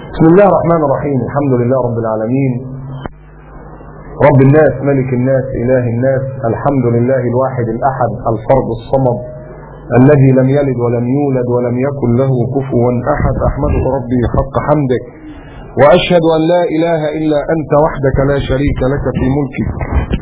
بسم الله الرحمن الرحيم الحمد لله رب العالمين رب الناس ملك الناس إله الناس الحمد لله الواحد الأحد الفرد الصمد الذي لم يلد ولم يولد ولم يكن له كفوا أحد أحمده ربي حق حمدك وأشهد أن لا إله إلا أنت وحدك لا شريك لك في ملكك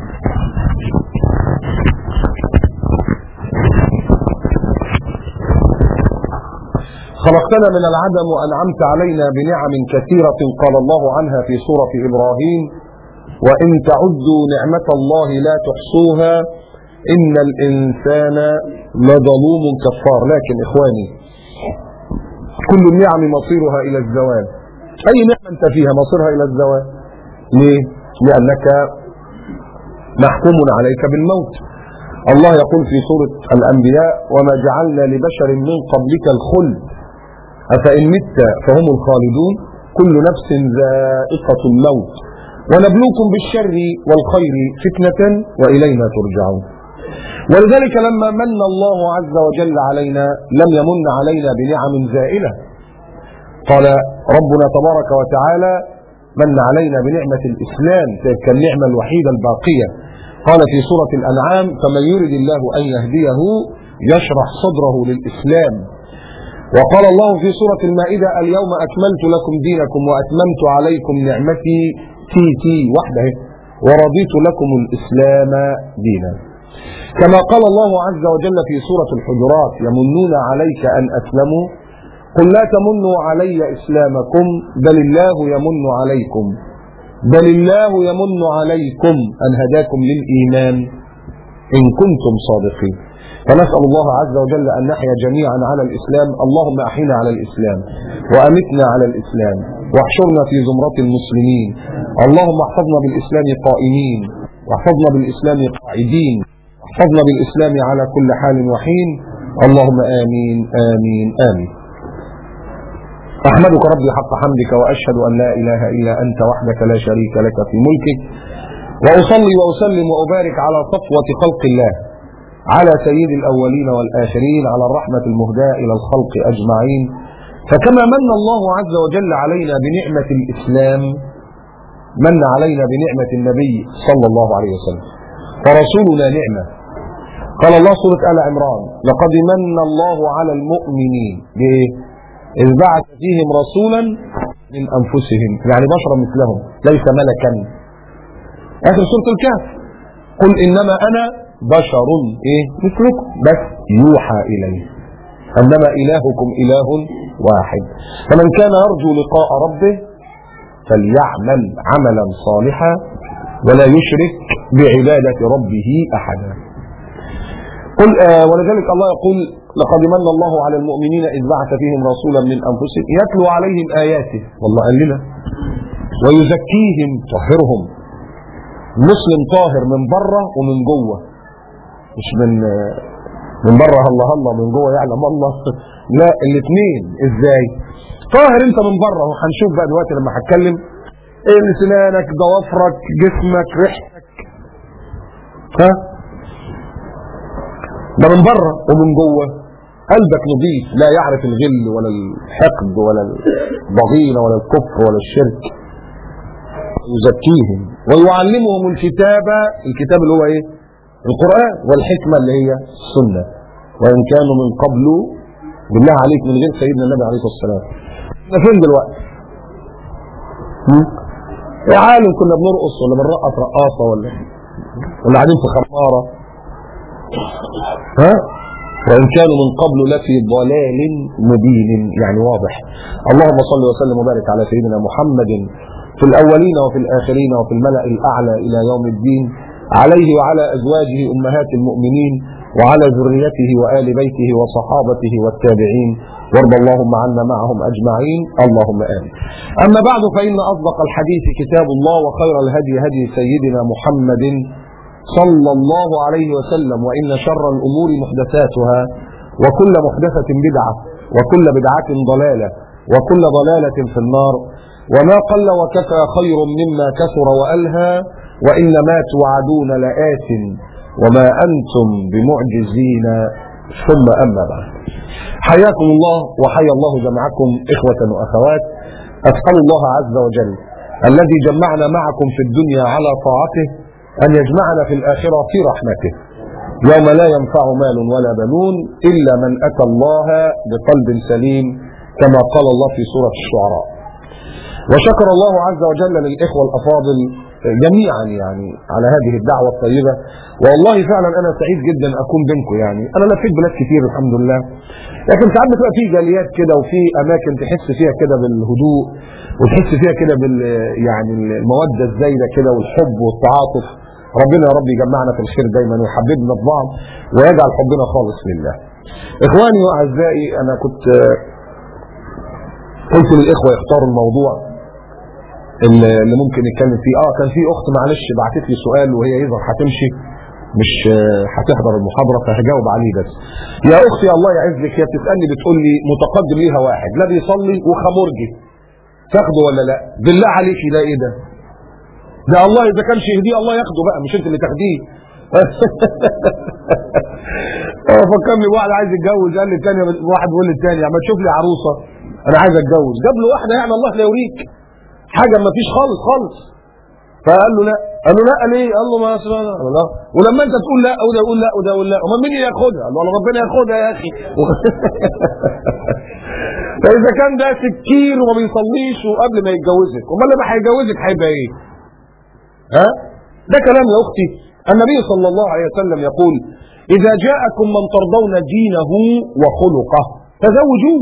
خلقتنا من العدم وأنعمت علينا بنعم كثيرة قال الله عنها في سورة إبراهيم وإن تعدوا نعمة الله لا تحصوها إن الإنسان لظلوم كفار لكن إخواني كل النعم مصيرها إلى الزوال أي نعمة أنت فيها مصيرها إلى الزوال ليه؟ لأنك محكوم عليك بالموت الله يقول في سورة الأنبياء وما جعلنا لبشر من قبلك الخلد أفإن مت فهم الخالدون كل نفس ذائقة الموت ونبلوكم بالشر والخير فتنة وإلينا ترجعون ولذلك لما من الله عز وجل علينا لم يمن علينا بنعم زائلة قال ربنا تبارك وتعالى من علينا بنعمة الإسلام تلك النعمة الوحيدة الباقية قال في سورة الأنعام فمن يرد الله أن يهديه يشرح صدره للإسلام وقال الله في سورة المائدة اليوم أكملت لكم دينكم وأتممت عليكم نعمتي تي تي وحده ورضيت لكم الإسلام دينا كما قال الله عز وجل في سورة الحجرات يمنون عليك أن أسلموا قل لا تمنوا علي إسلامكم بل الله يمن عليكم بل الله يمن عليكم أن هداكم للإيمان إن كنتم صادقين فنسأل الله عز وجل أن نحيا جميعا على الإسلام اللهم أحينا على الإسلام وأمتنا على الإسلام واحشرنا في زمرة المسلمين اللهم احفظنا بالإسلام قائمين واحفظنا بالإسلام قاعدين واحفظنا بالإسلام على كل حال وحين اللهم آمين آمين آمين أحمدك ربي حق حمدك وأشهد أن لا إله إلا أنت وحدك لا شريك لك في ملكك وأصلي وأسلم وأبارك على صفوة خلق الله على سيد الأولين والآخرين على الرحمة المهداة إلى الخلق أجمعين فكما من الله عز وجل علينا بنعمة الإسلام من علينا بنعمة النبي صلى الله عليه وسلم فرسولنا نعمة قال الله سورة آل عمران لقد من الله على المؤمنين بإيه؟ إذ بعث فيهم رسولا من أنفسهم يعني بشرا مثلهم ليس ملكا آخر سورة الكهف قل إنما أنا بشر إيه مثلكم بس يوحى إليه أنما إلهكم إله واحد فمن كان يرجو لقاء ربه فليعمل عملا صالحا ولا يشرك بعبادة ربه أحدا قل آه ولذلك الله يقول لقد من الله على المؤمنين إذ بعث فيهم رسولا من أنفسهم يتلو عليهم آياته والله قال لنا ويزكيهم طهرهم مسلم طاهر من بره ومن جوه مش من من بره الله الله من جوه يعلم الله لا الاثنين ازاي طاهر انت من بره وهنشوف بقى دلوقتي لما هتكلم ايه سنانك ضوافرك جسمك ريحتك ها ده من بره ومن جوه قلبك نظيف لا يعرف الغل ولا الحقد ولا الضغينة ولا الكفر ولا الشرك يزكيهم ويعلمهم الكتاب الكتاب اللي هو ايه القرآن والحكمة اللي هي السنة وإن كانوا من قبل بالله عليك من غير سيدنا النبي عليه الصلاة والسلام احنا فين دلوقتي يا عالم كنا بنرقص ولا بنرقص رقاصة ولا ولا قاعدين في خمارة ها وإن كانوا من قبل لفي ضلال مبين يعني واضح اللهم صل وسلم وبارك على سيدنا محمد في الأولين وفي الآخرين وفي الملأ الأعلى إلى يوم الدين عليه وعلى أزواجه أمهات المؤمنين وعلى ذريته وآل بيته وصحابته والتابعين وارض اللهم عنا معهم أجمعين اللهم آمين أما بعد فإن أصدق الحديث كتاب الله وخير الهدي هدي سيدنا محمد صلى الله عليه وسلم وإن شر الأمور محدثاتها وكل محدثة بدعة وكل بدعة ضلالة وكل ضلالة في النار وما قل وكفى خير مما كثر وألهى وإنما توعدون لآت وما أنتم بمعجزين ثم أما بعد حياكم الله وحيا الله جمعكم إخوة وأخوات أسأل الله عز وجل الذي جمعنا معكم في الدنيا على طاعته أن يجمعنا في الآخرة في رحمته يوم لا ينفع مال ولا بنون إلا من أتى الله بقلب سليم كما قال الله في سورة الشعراء وشكر الله عز وجل للإخوة الأفاضل جميعا يعني على هذه الدعوة الطيبة والله فعلا أنا سعيد جدا أكون بينكم يعني أنا لفيت بلاد كتير الحمد لله لكن ساعات بتبقى في جاليات كده وفي أماكن تحس فيها كده بالهدوء وتحس فيها كده بال يعني المودة الزايدة كده والحب والتعاطف ربنا يا رب يجمعنا في الخير دايما ويحببنا ببعض ويجعل حبنا خالص لله إخواني وأعزائي أنا كنت قلت للإخوة يختاروا الموضوع اللي ممكن نتكلم فيه اه كان في اخت معلش بعتت لي سؤال وهي يظهر هتمشي مش هتحضر المحاضرة فهجاوب عليه بس يا اختي الله يعزك هي بتسألني بتقول لي متقدم ليها واحد لا بيصلي وخمرجي تاخده ولا لا بالله عليك ده ايه ده ده الله اذا كان شهديه الله ياخده بقى مش انت اللي تاخديه اه فكرني واحد عايز يتجوز قال لي الثاني واحد بيقول للثاني ما تشوف لي عروسه انا عايز اتجوز جاب له واحده يعني الله لا يوريك حاجه ما فيش خالص خالص فقال له لا قال له لا ليه قال له ما اسمع لا ولما انت تقول لا وده يقول لا وده يقول لا امال مين اللي ياخدها قال له ربنا ياخدها يا اخي فاذا كان ده سكير وما بيصليش وقبل ما يتجوزك امال لما هيتجوزك هيبقى ايه ها ده كلام يا اختي النبي صلى الله عليه وسلم يقول اذا جاءكم من ترضون دينه وخلقه فزوجوه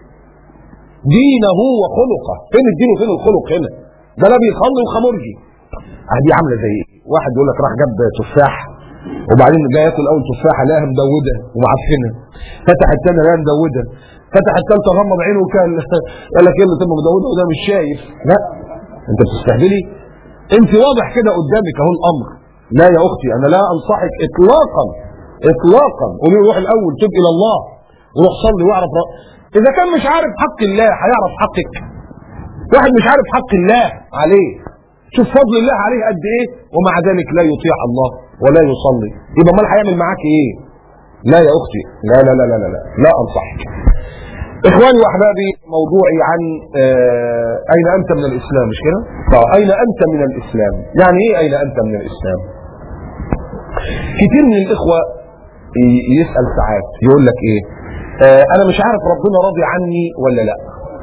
دينه وخلقه فين الدين وفين الخلق هنا ده لا بيصلي وخمرجي دي عامله زي ايه واحد يقول لك راح جاب تفاح وبعدين جاي ياكل اول تفاحه لقاها مدوده ومعفنه فتح الثانيه لقاها مدوده فتح الثالثه غمض عينه وكان قال لك ايه اللي تبقى مدوده وده مش شايف لا انت بتستهبلي انت واضح كده قدامك اهو الامر لا يا اختي انا لا انصحك اطلاقا اطلاقا قولي روح الاول تب الى الله وروح صلي واعرف رأ... اذا كان مش عارف حق الله هيعرف حقك واحد مش عارف حق الله عليه شوف فضل الله عليه قد ايه ومع ذلك لا يطيع الله ولا يصلي يبقى امال هيعمل معاك ايه لا يا اختي لا لا لا لا لا لا, لا انصحك اخواني واحبابي موضوعي عن آه اين انت من الاسلام مش كده طيب اين انت من الاسلام يعني ايه اين انت من الاسلام كتير من الاخوه يسال ساعات يقول لك ايه آه انا مش عارف ربنا راضي عني ولا لا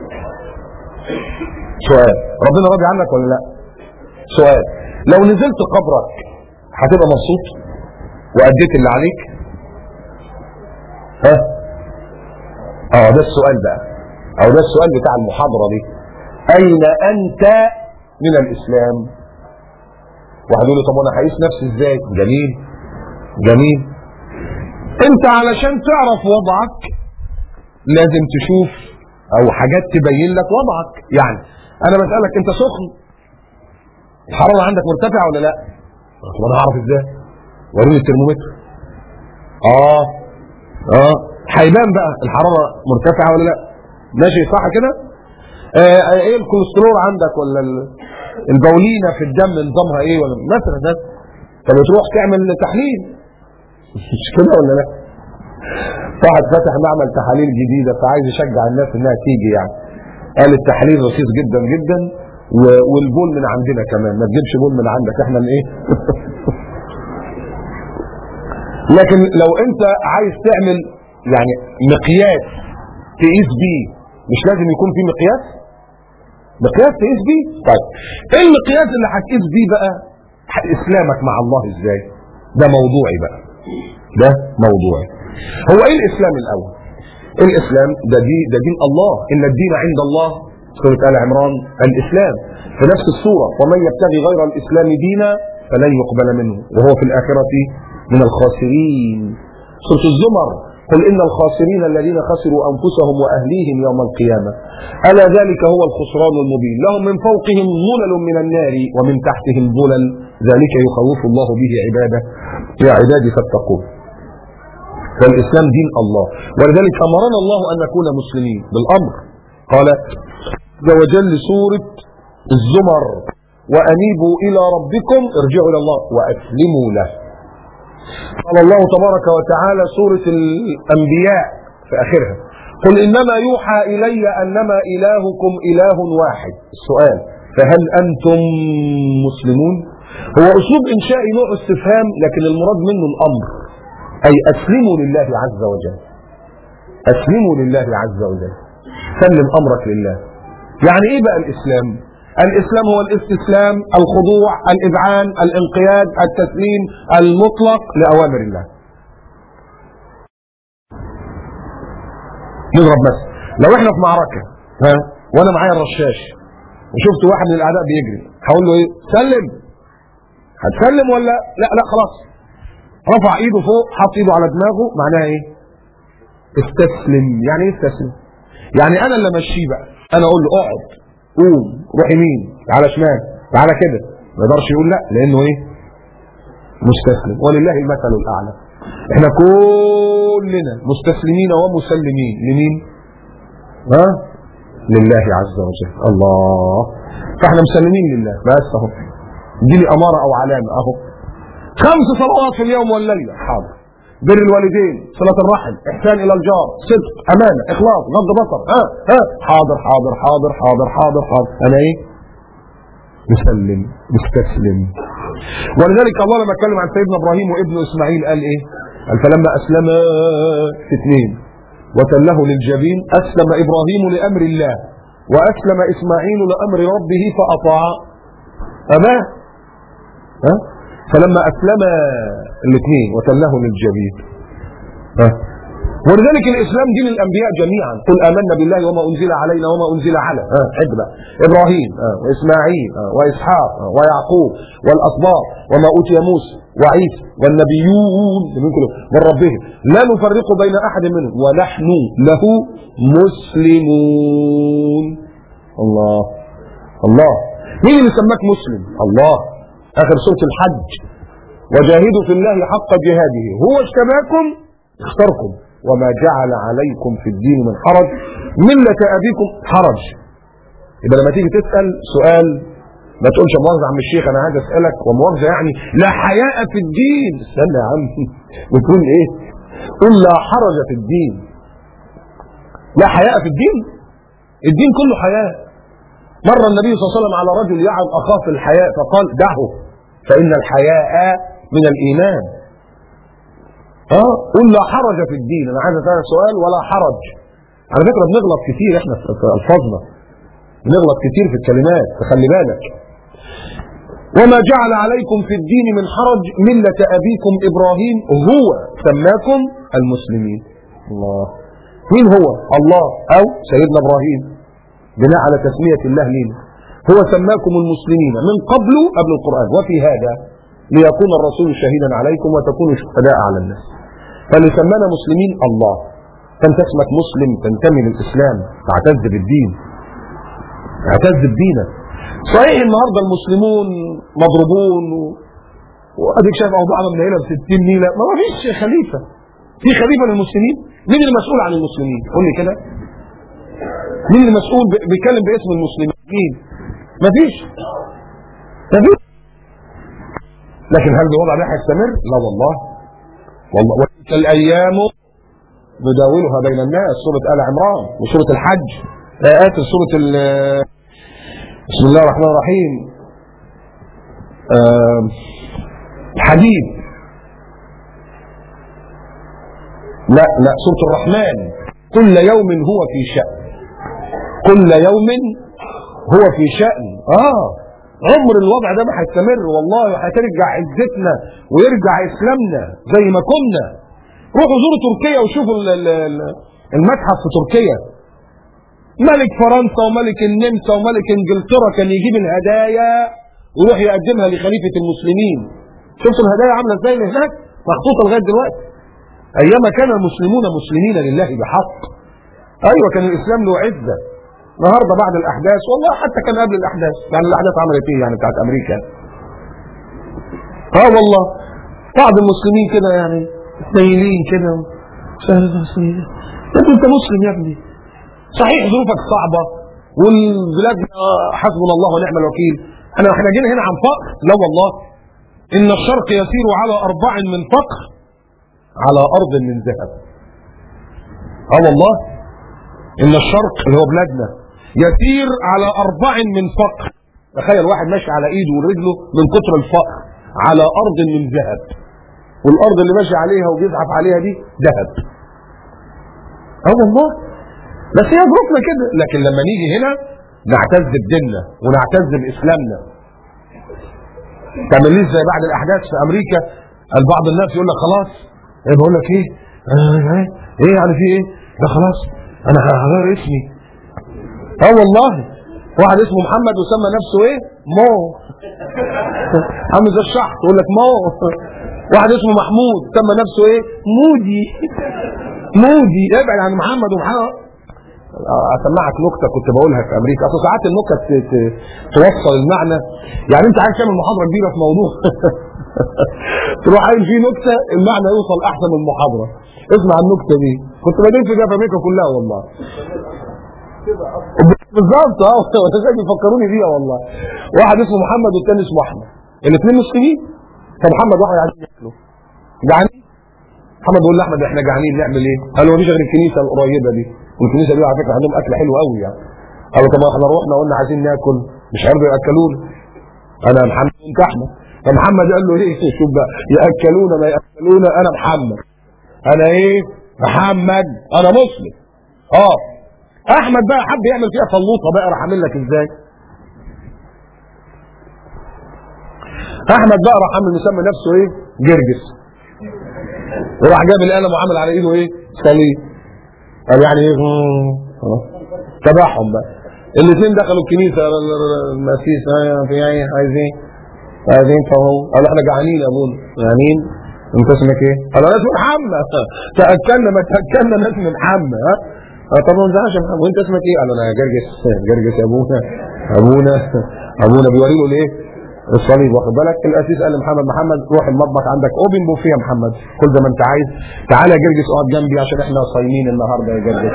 سؤال ربنا راضي عنك ولا لا سؤال لو نزلت قبرك هتبقى مبسوط واديت اللي عليك ها اه ده السؤال بقى او ده السؤال بتاع المحاضرة دي اين انت من الاسلام واحد يقول لي طب انا هقيس نفسي ازاي جميل جميل انت علشان تعرف وضعك لازم تشوف او حاجات تبين لك وضعك يعني انا بسألك انت سخن الحرارة عندك مرتفعة ولا لا طب انا اعرف ازاي وريني الترمومتر اه اه هيبان بقى الحرارة مرتفعة ولا لا ماشي صح كده آه ايه الكوليسترول عندك ولا البولينة في الدم نظامها ايه ولا مثلا ده فبتروح تعمل تحليل مش كده ولا لا واحد فتح معمل تحاليل جديدة فعايز يشجع الناس انها تيجي يعني قال التحليل رخيص جدا جدا والبول من عندنا كمان ما تجيبش بول من عندك احنا من ايه لكن لو انت عايز تعمل يعني مقياس تقيس بيه مش لازم يكون في مقياس مقياس تقيس بيه طيب ايه المقياس اللي هتقيس بيه بقى اسلامك مع الله ازاي ده موضوعي بقى ده موضوعي هو ايه الاسلام الاول الاسلام ده دي ده دين الله ان الدين عند الله سورة آل عمران الإسلام في نفس السورة ومن يبتغي غير الإسلام دينا فلن يقبل منه وهو في الآخرة من الخاسرين سورة الزمر قل إن الخاسرين الذين خسروا أنفسهم وأهليهم يوم القيامة ألا ذلك هو الخسران المبين لهم من فوقهم ظلل من النار ومن تحتهم ظلل ذلك يخوف الله به عباده يا عبادي فاتقون فالإسلام دين الله ولذلك أمرنا الله أن نكون مسلمين بالأمر قال عز وجل سورة الزمر وأنيبوا إلى ربكم ارجعوا إلى الله وأسلموا له قال الله تبارك وتعالى سورة الأنبياء في آخرها قل إنما يوحى إلي أنما إلهكم إله واحد السؤال فهل أنتم مسلمون هو أسلوب إنشاء نوع استفهام لكن المراد منه الأمر أي أسلموا لله عز وجل أسلموا لله عز وجل سلم أمرك لله يعني إيه بقى الإسلام الإسلام هو الاستسلام الخضوع الإذعان الانقياد التسليم المطلق لأوامر الله نضرب مثل لو احنا في معركة ها وانا معايا الرشاش وشفت واحد من الاعداء بيجري هقول له ايه سلم هتسلم ولا لا لا خلاص رفع ايده فوق حط ايده على دماغه معناها ايه استسلم يعني ايه استسلم يعني انا اللي امشيه بقى انا اقول له اقعد قوم روح يمين تعالى شمال تعالى كده ما يقدرش يقول لا لانه ايه مستسلم ولله المثل الاعلى احنا كلنا مستسلمين ومسلمين لمين ها لله عز وجل الله فاحنا مسلمين لله بس اهو دي لي اماره او علامه اهو خمس صلوات في اليوم والليله حاضر بر الوالدين صلة الرحم إحسان إلى الجار صدق أمانة إخلاص غض بصر ها ها حاضر حاضر حاضر حاضر حاضر حاضر أنا إيه مسلم مستسلم ولذلك الله لما اتكلم عن سيدنا إبراهيم وابنه إسماعيل قال إيه قال فلما أسلم في اثنين وتله للجبين أسلم إبراهيم لأمر الله وأسلم إسماعيل لأمر ربه فأطاع أباه ها فلما أسلم الاثنين وتله للجبين ها ولذلك الإسلام دين الأنبياء جميعا قل آمنا بالله وما أنزل علينا وما أنزل على ها عد بقى إبراهيم ها وإسماعيل ها وإسحاق ها ويعقوب والأسباط وما أوتي موسى وعيسى والنبيون من كلهم من ربهم لا نفرق بين أحد منهم ونحن له مسلمون الله الله مين اللي سماك مسلم الله آخر سورة الحج وجاهدوا في الله حق جهاده هو اجتباكم اختاركم وما جعل عليكم في الدين من حرج ملة أبيكم حرج يبقى لما تيجي تسأل سؤال ما تقولش مؤاخذة يا عم الشيخ أنا عايز أسألك ومؤاخذة يعني لا حياء في الدين استنى يا عم بتقول إيه؟ قل لا حرج في الدين لا حياء في الدين الدين كله حياء مر النبي صلى الله عليه وسلم على رجل يعظ أخاه في الحياء فقال دعه فإن الحياء من الإيمان اه قل لا حرج في الدين انا عايز اسالك سؤال ولا حرج على فكره بنغلط كتير احنا في الفاظنا بنغلط كتير في الكلمات فخلي بالك وما جعل عليكم في الدين من حرج ملة أبيكم إبراهيم هو سماكم المسلمين الله مين هو الله أو سيدنا إبراهيم بناء على تسمية الله لنا هو سماكم المسلمين من قبل قبل القرآن وفي هذا ليكون الرسول شهيدا عليكم وتكونوا شهداء على الناس فاللي سمانا مسلمين الله فانت اسمك مسلم تنتمي للإسلام تعتز بالدين اعتز بدينك صحيح النهارده المسلمون مضروبون و... واديك شايف اوضاعنا منيله ب 60 نيله ما فيش خليفه في خليفه للمسلمين مين المسؤول عن المسلمين قول لي كده مين المسؤول ب... بيتكلم باسم المسلمين مين مفيش مفيش لكن هل الوضع ده هيستمر لا والله والله وتلك الايام نداولها بين الناس سوره ال عمران وسوره الحج آيات سوره بسم الله الرحمن الرحيم الحديد لا لا سورة الرحمن كل يوم هو في شأن كل يوم هو في شأن اه عمر الوضع ده ما هيستمر والله هترجع عزتنا ويرجع اسلامنا زي ما كنا روحوا زوروا تركيا وشوفوا المتحف في تركيا ملك فرنسا وملك النمسا وملك انجلترا كان يجيب الهدايا ويروح يقدمها لخليفة المسلمين شفتوا الهدايا عاملة ازاي اللي هناك محطوطة لغاية دلوقتي ايام كان المسلمون مسلمين لله بحق ايوه كان الاسلام له عزة النهارده بعد الاحداث والله حتى كان قبل الاحداث يعني الاحداث عملت ايه يعني بتاعت امريكا اه والله بعض المسلمين كده يعني متنيلين كده يا ابني انت مسلم يا ابني صحيح ظروفك صعبة والبلاد حسبنا الله ونعم الوكيل احنا احنا جينا هنا عن فقر لا والله ان الشرق يسير على اربع من فقر على ارض من ذهب اه والله ان الشرق اللي هو بلادنا يسير على اربع من فقر تخيل واحد ماشي على ايده ورجله من كتر الفقر على ارض من ذهب والارض اللي ماشي عليها وبيزحف عليها دي ذهب اه والله بس هي ظروفنا كده لكن لما نيجي هنا نعتز بديننا ونعتز باسلامنا تعمليش زي بعد الاحداث في امريكا البعض الناس يقول لك خلاص ايه بقول لك ايه آه ايه ايه يعني في ايه ده خلاص انا هغير اسمي اه والله واحد اسمه محمد وسمى نفسه ايه مو عامل زي الشحط يقول لك مو واحد اسمه محمود سمى نفسه ايه مودي مودي ابعد عن محمد ومحمد اسمعك نكته كنت بقولها في امريكا اصل ساعات النكت ت- ت- توصل المعنى يعني انت عايز تعمل محاضره كبيره في موضوع تروح قايل فيه نكته المعنى يوصل احسن من المحاضره اسمع النكته دي كنت بدين فيها في امريكا كلها والله بالظبط اه ولذلك بيفكروني بيها والله واحد اسمه محمد والتاني اسمه احمد الاثنين مسلمين فمحمد واحد عايز ياكله جعانين محمد بيقول لاحمد احنا جعانين نعمل ايه؟ قال له مفيش غير الكنيسه القريبه دي والكنيسه دي على فكره عندهم اكل حلو قوي يعني قالوا طب احنا رحنا قلنا عايزين ناكل مش هيرضوا ياكلونا انا محمد وانت احمد فمحمد قال له ايه شوف بقى ياكلونا ما ياكلونا انا محمد انا ايه؟ محمد انا مسلم اه احمد بقى حب يعمل فيها فلوطه بقى راح عامل لك ازاي؟ احمد بقى راح عامل مسمى نفسه ايه؟ جرجس وراح جاب القلم وعمل على ايده ايه؟ صليب قال يعني ايه؟ مم. خلاص. تبعهم بقى الاثنين دخلوا الكنيسه ال- ال- المسيس آه، في ايه عايزين عايزين فهو قالوا احنا جعانين يا ابونا جعانين انت اسمك ايه؟ قال انا اسمي محمد تاكلنا ما تاكلنا انا اسمي محمد ها آه، طب ما تزعلش يا محمد وانت اسمك ايه؟ قال انا جرجس جرجس يا ابونا ابونا ابونا بيوري له الايه؟ الصليب واخد بالك الاسيس قال لمحمد محمد روح المطبخ عندك اوبن بوفيه يا محمد كل زي ما انت عايز تعالى يا جرجس اقعد جنبي عشان احنا صايمين النهارده يا جرجس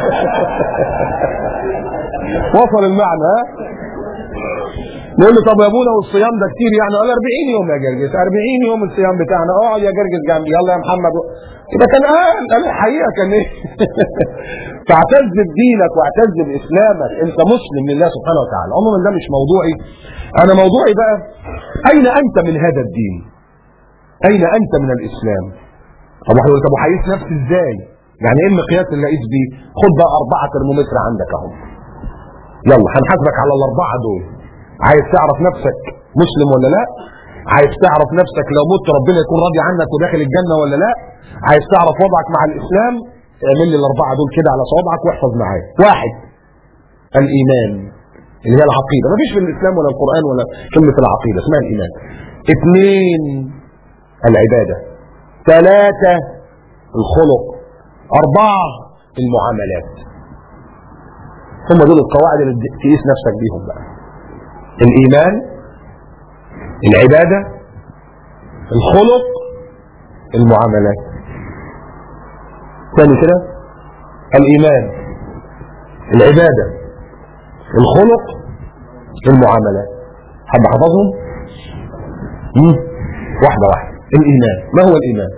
وصل المعنى ها نقول له طب يا ابونا والصيام ده كتير يعني قال 40 يوم يا جرجس 40 يوم الصيام بتاعنا اقعد يا جرجس جنبي يلا يا محمد يبقى كان قال قال الحقيقه كان ايه فاعتز بدينك واعتز باسلامك انت مسلم لله سبحانه وتعالى عموما ده مش موضوعي انا موضوعي بقى اين انت من هذا الدين اين انت من الاسلام طب واحد يقول طب وهقيس نفسي ازاي يعني ايه المقياس اللي اقيس بيه خد بقى اربعه ترمومتر عندك اهو يلا هنحاسبك على الاربعه دول عايز تعرف نفسك مسلم ولا لا عايز تعرف نفسك لو مت ربنا يكون راضي عنك وداخل الجنه ولا لا عايز تعرف وضعك مع الاسلام اعمل لي الاربعه دول كده على صوابعك واحفظ معايا واحد الايمان اللي هي العقيده ما فيش في الاسلام ولا القران ولا كلمه العقيده اسمها الايمان اثنين العباده ثلاثه الخلق اربعه المعاملات هم دول القواعد اللي تقيس نفسك بيهم بقى الايمان العباده الخلق المعاملات ثاني كده الايمان العباده الخلق المعاملات حد حفظهم مم. واحده واحده الايمان ما هو الايمان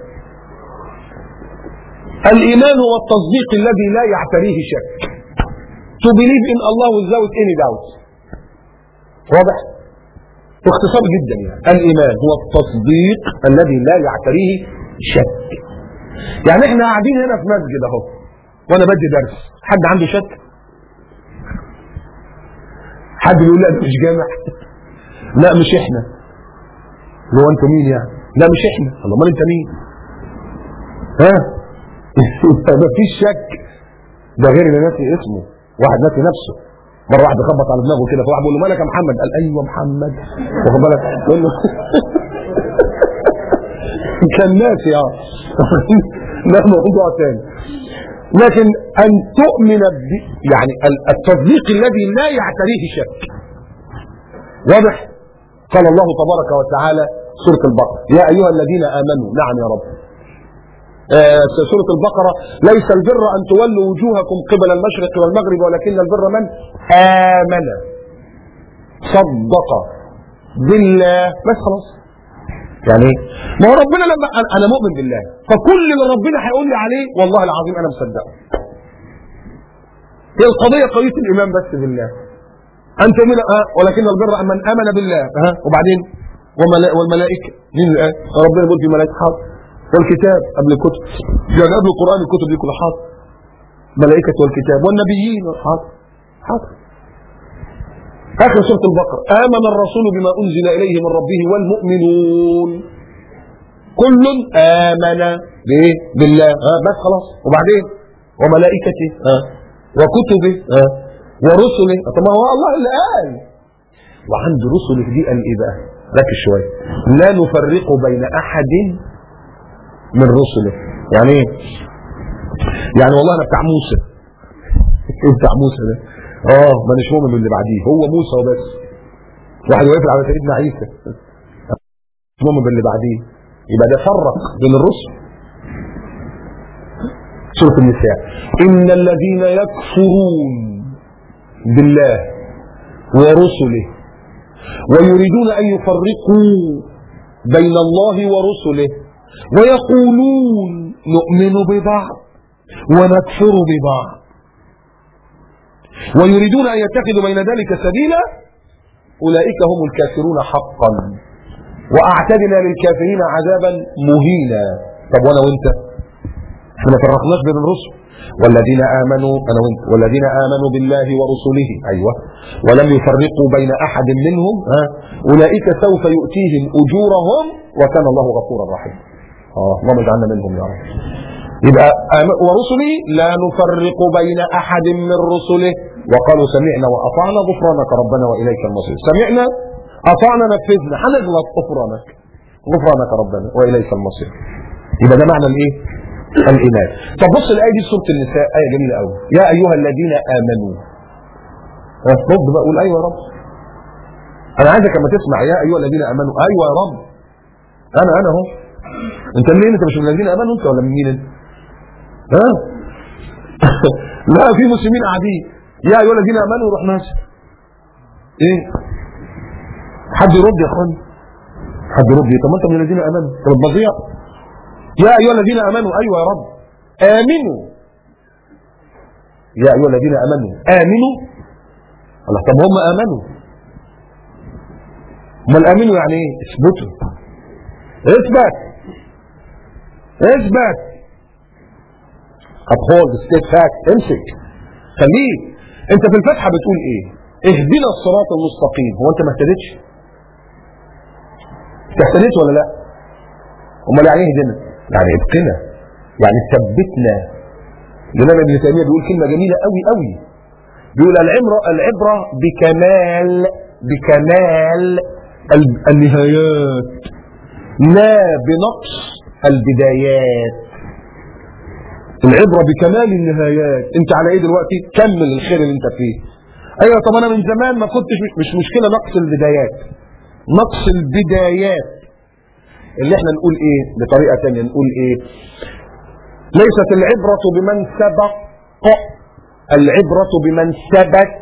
الايمان هو التصديق الذي لا يعتريه شك to believe in Allah without any doubt واضح باختصار جدا يعني الايمان هو التصديق الذي لا يعتريه شك يعني احنا قاعدين هنا في مسجد اهو وانا بدي درس حد عنده شك حد بيقول لا ده مش جامع لا مش احنا هو انت مين يعني لا مش احنا الله امال انت مين ها ما فيش شك ده غير اللي ناسي اسمه واحد ناسي نفسه مره واحد خبط على دماغه كده فواحد بيقول له مالك يا محمد قال ايوه محمد واخد بالك يقول له كان ناسي اه لا موضوع ثاني لكن ان تؤمن ب... يعني ال- التصديق الذي لا يعتريه شك واضح قال الله تبارك وتعالى سورة البقرة يا أيها الذين آمنوا نعم يا رب آه، سورة البقرة ليس البر أن تولوا وجوهكم قبل المشرق والمغرب ولكن البر من آمن صدق بالله بس خلاص يعني ايه؟ ما هو ربنا لما أنا- انا مؤمن بالله فكل اللي ربنا هيقول لي عليه والله العظيم انا مصدقه هي القضيه قضيه الايمان بس بالله ان تؤمن آه ولكن البر من امن بالله ها وبعدين وملا- والملائكه مين اللي قال؟ ربنا يقول في ملائكه حاضر والكتاب قبل الكتب يعني قبل القران الكتب دي كلها حاضر ملائكه والكتاب والنبيين حاضر حاضر اخر سوره البقره امن الرسول بما انزل اليه من ربه والمؤمنون كل امن بايه بالله ها بس خلاص وبعدين وملائكته ها وكتبه ها ورسله طب ما هو الله اللي قال وعند رسله دي قال ايه بقى ركز شويه لا نفرق بين احد من رسله يعني ايه يعني والله انا بتاع موسى ايه بتاع موسى ده اه ما مش مؤمن باللي بعديه هو موسى وبس واحد واقف على سيدنا عيسى مش مؤمن باللي بعديه يبقى ده فرق بين الرسل سورة النساء إن الذين يكفرون بالله ورسله ويريدون أن يفرقوا بين الله ورسله ويقولون نؤمن ببعض ونكفر ببعض ويريدون أن يتخذوا بين ذلك سبيلا أولئك هم الكافرون حقا وأعتدنا للكافرين عذابا مهينا طب وأنا وأنت احنا ما فرقناش بين الرسل والذين آمنوا أنا وأنت والذين آمنوا بالله ورسله أيوة ولم يفرقوا بين أحد منهم ها أولئك سوف يؤتيهم أجورهم وكان الله غفورا رحيما اه اللهم اجعلنا منهم يا رب يبقى آم- ورسله لا نفرق بين أحد من رسله وقالوا سمعنا وأطعنا غفرانك ربنا وإليك المصير سمعنا أطعنا نفذنا هنغلط غفرانك غفرانك ربنا وإليك المصير يبقى ده معنى الايه الايمان طب بص الايه دي في سوره النساء ايه جميله قوي يا ايها الذين امنوا ها، رد بقى قول ايوه يا رب انا عايزك لما تسمع يا ايها الذين امنوا ايوه يا رب انا انا اهو انت منين انت مش من الذين امنوا انت ولا من مين انت ها لا في مسلمين قاعدين يا ايها الذين امنوا روح ناصر ايه حد يرد يا اخوان حد يرد طب ما انت من الذين امنوا طب بضيع يا ايها الذين امنوا ايوه يا رب امنوا يا ايها الذين امنوا امنوا الله طب هم امنوا امال امنوا يعني ايه اثبتوا اثبت اثبت uphold state fact امسك خليك انت في الفاتحه بتقول ايه اهدنا الصراط المستقيم هو انت ما اهتديتش انت اهتديت ولا لا امال يعني ايه اهدنا يعني ابقنا يعني ثبتنا الامام ابن تيميه بيقول كلمه جميله قوي قوي بيقول العبره العبره بكمال بكمال ال- النهايات لا بنقص البدايات العبره بكمال النهايات انت على ايه دلوقتي كمل الخير اللي انت فيه ايوه طب انا من زمان ما كنتش مش, مش مشكله نقص البدايات نقص البدايات اللي احنا نقول ايه بطريقه ثانيه نقول ايه ليست العبره بمن سبق العبره بمن ثبت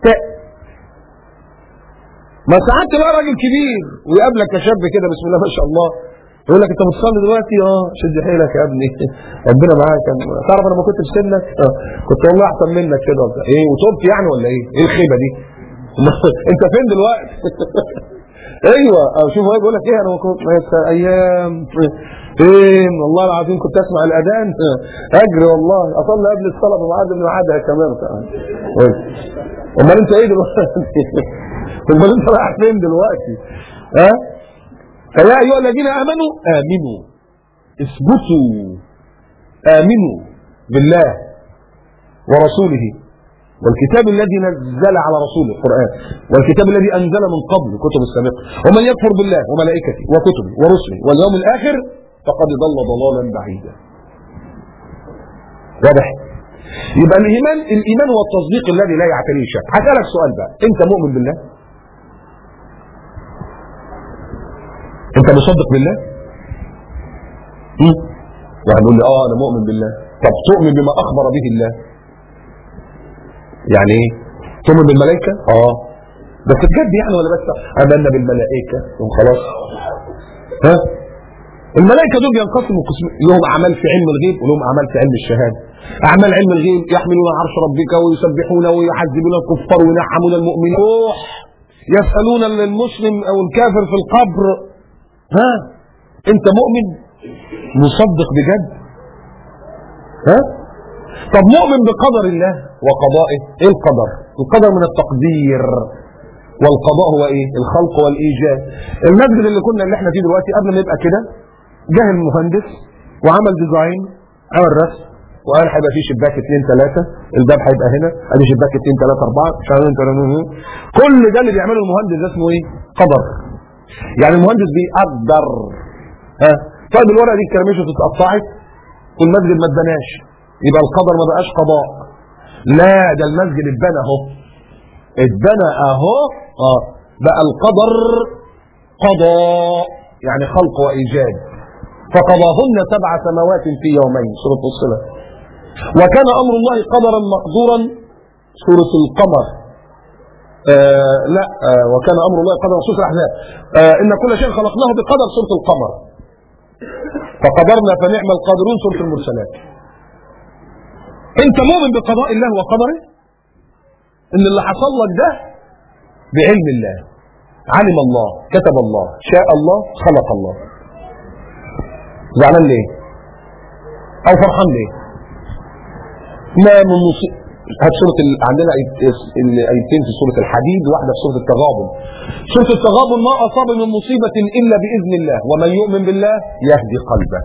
ما ساعات تبقى راجل كبير ويقابلك يا شاب كده بسم الله ما شاء الله يقول لك انت بتصلي دلوقتي اه شد حيلك يا ابني ربنا معاك تعرف انا ما كنت في سنك اه كنت والله احسن منك كده وبتاع. ايه وتوبت يعني ولا ايه ايه الخيبه دي انت فين دلوقتي ايوه اه شوف هو بيقول لك ايه انا كنت ايام فين والله العظيم كنت اسمع الاذان اجري والله اصلي قبل الصلاه بميعاد من ميعادها كمان امال انت ايه دلوقتي امال انت رايح فين دلوقتي ها فيا ايها الذين امنوا امنوا اثبتوا امنوا بالله ورسوله والكتاب الذي نزل على رسوله القرآن والكتاب الذي أنزل من قبل كتب السابقة ومن يكفر بالله وملائكته وكتبه ورسله واليوم الآخر فقد ضل ضلالا بعيدا واضح يبقى الإيمان الإيمان هو التصديق الذي لا يعتريه شك هسألك سؤال بقى أنت مؤمن بالله أنت مصدق بالله هم؟ واحد يقول لي اه انا مؤمن بالله طب تؤمن بما اخبر به الله يعني ايه تؤمن بالملائكه اه بس بجد يعني ولا بس امنا بالملائكه وخلاص ها الملائكة دول بينقسموا قسم لهم أعمال في علم الغيب ولهم أعمال في علم الشهادة أعمال علم الغيب يحملون عرش ربك ويسبحون ويعذبون الكفار وينعمون المؤمنين روح يسألون المسلم أو الكافر في القبر ها أنت مؤمن مصدق بجد ها طب مؤمن بقدر الله وقضائه ايه القدر القدر من التقدير والقضاء هو ايه الخلق والايجاد المسجد اللي كنا اللي احنا فيه دلوقتي قبل ما يبقى كده جه المهندس وعمل ديزاين عمل رسم وقال هيبقى فيه شباك اثنين ثلاثة الباب هيبقى هنا ادي شباك اثنين ثلاثة أربعة شغالين كل ده اللي بيعمله المهندس ده اسمه ايه؟ قدر يعني المهندس بيقدر ها طيب الورقة دي الكراميش اتقطعت والمسجد ما اتبناش يبقى القدر ما بقاش قضاء لا ده المسجد اتبنى اهو اتبنى اهو اه بقى القدر قضاء يعني خلق وايجاد فقضاهن سبع سماوات في يومين سورة الصلة وكان أمر الله قدرا مقدورا سورة القمر آه لا آه وكان أمر الله قدرا سورة الأحزاب آه إن كل شيء خلقناه بقدر سورة القمر فقدرنا فنعم القادرون سورة المرسلات انت مؤمن بقضاء الله وقدره ان اللي حصل لك ده بعلم الله علم الله كتب الله شاء الله خلق الله زعلان ليه او فرحان ليه ما من مصيبة هات سورة ال... عندنا ايتين في سورة الحديد واحدة في سورة التغابن سورة التغابن ما أصاب من مصيبة إلا بإذن الله ومن يؤمن بالله يهدي قلبه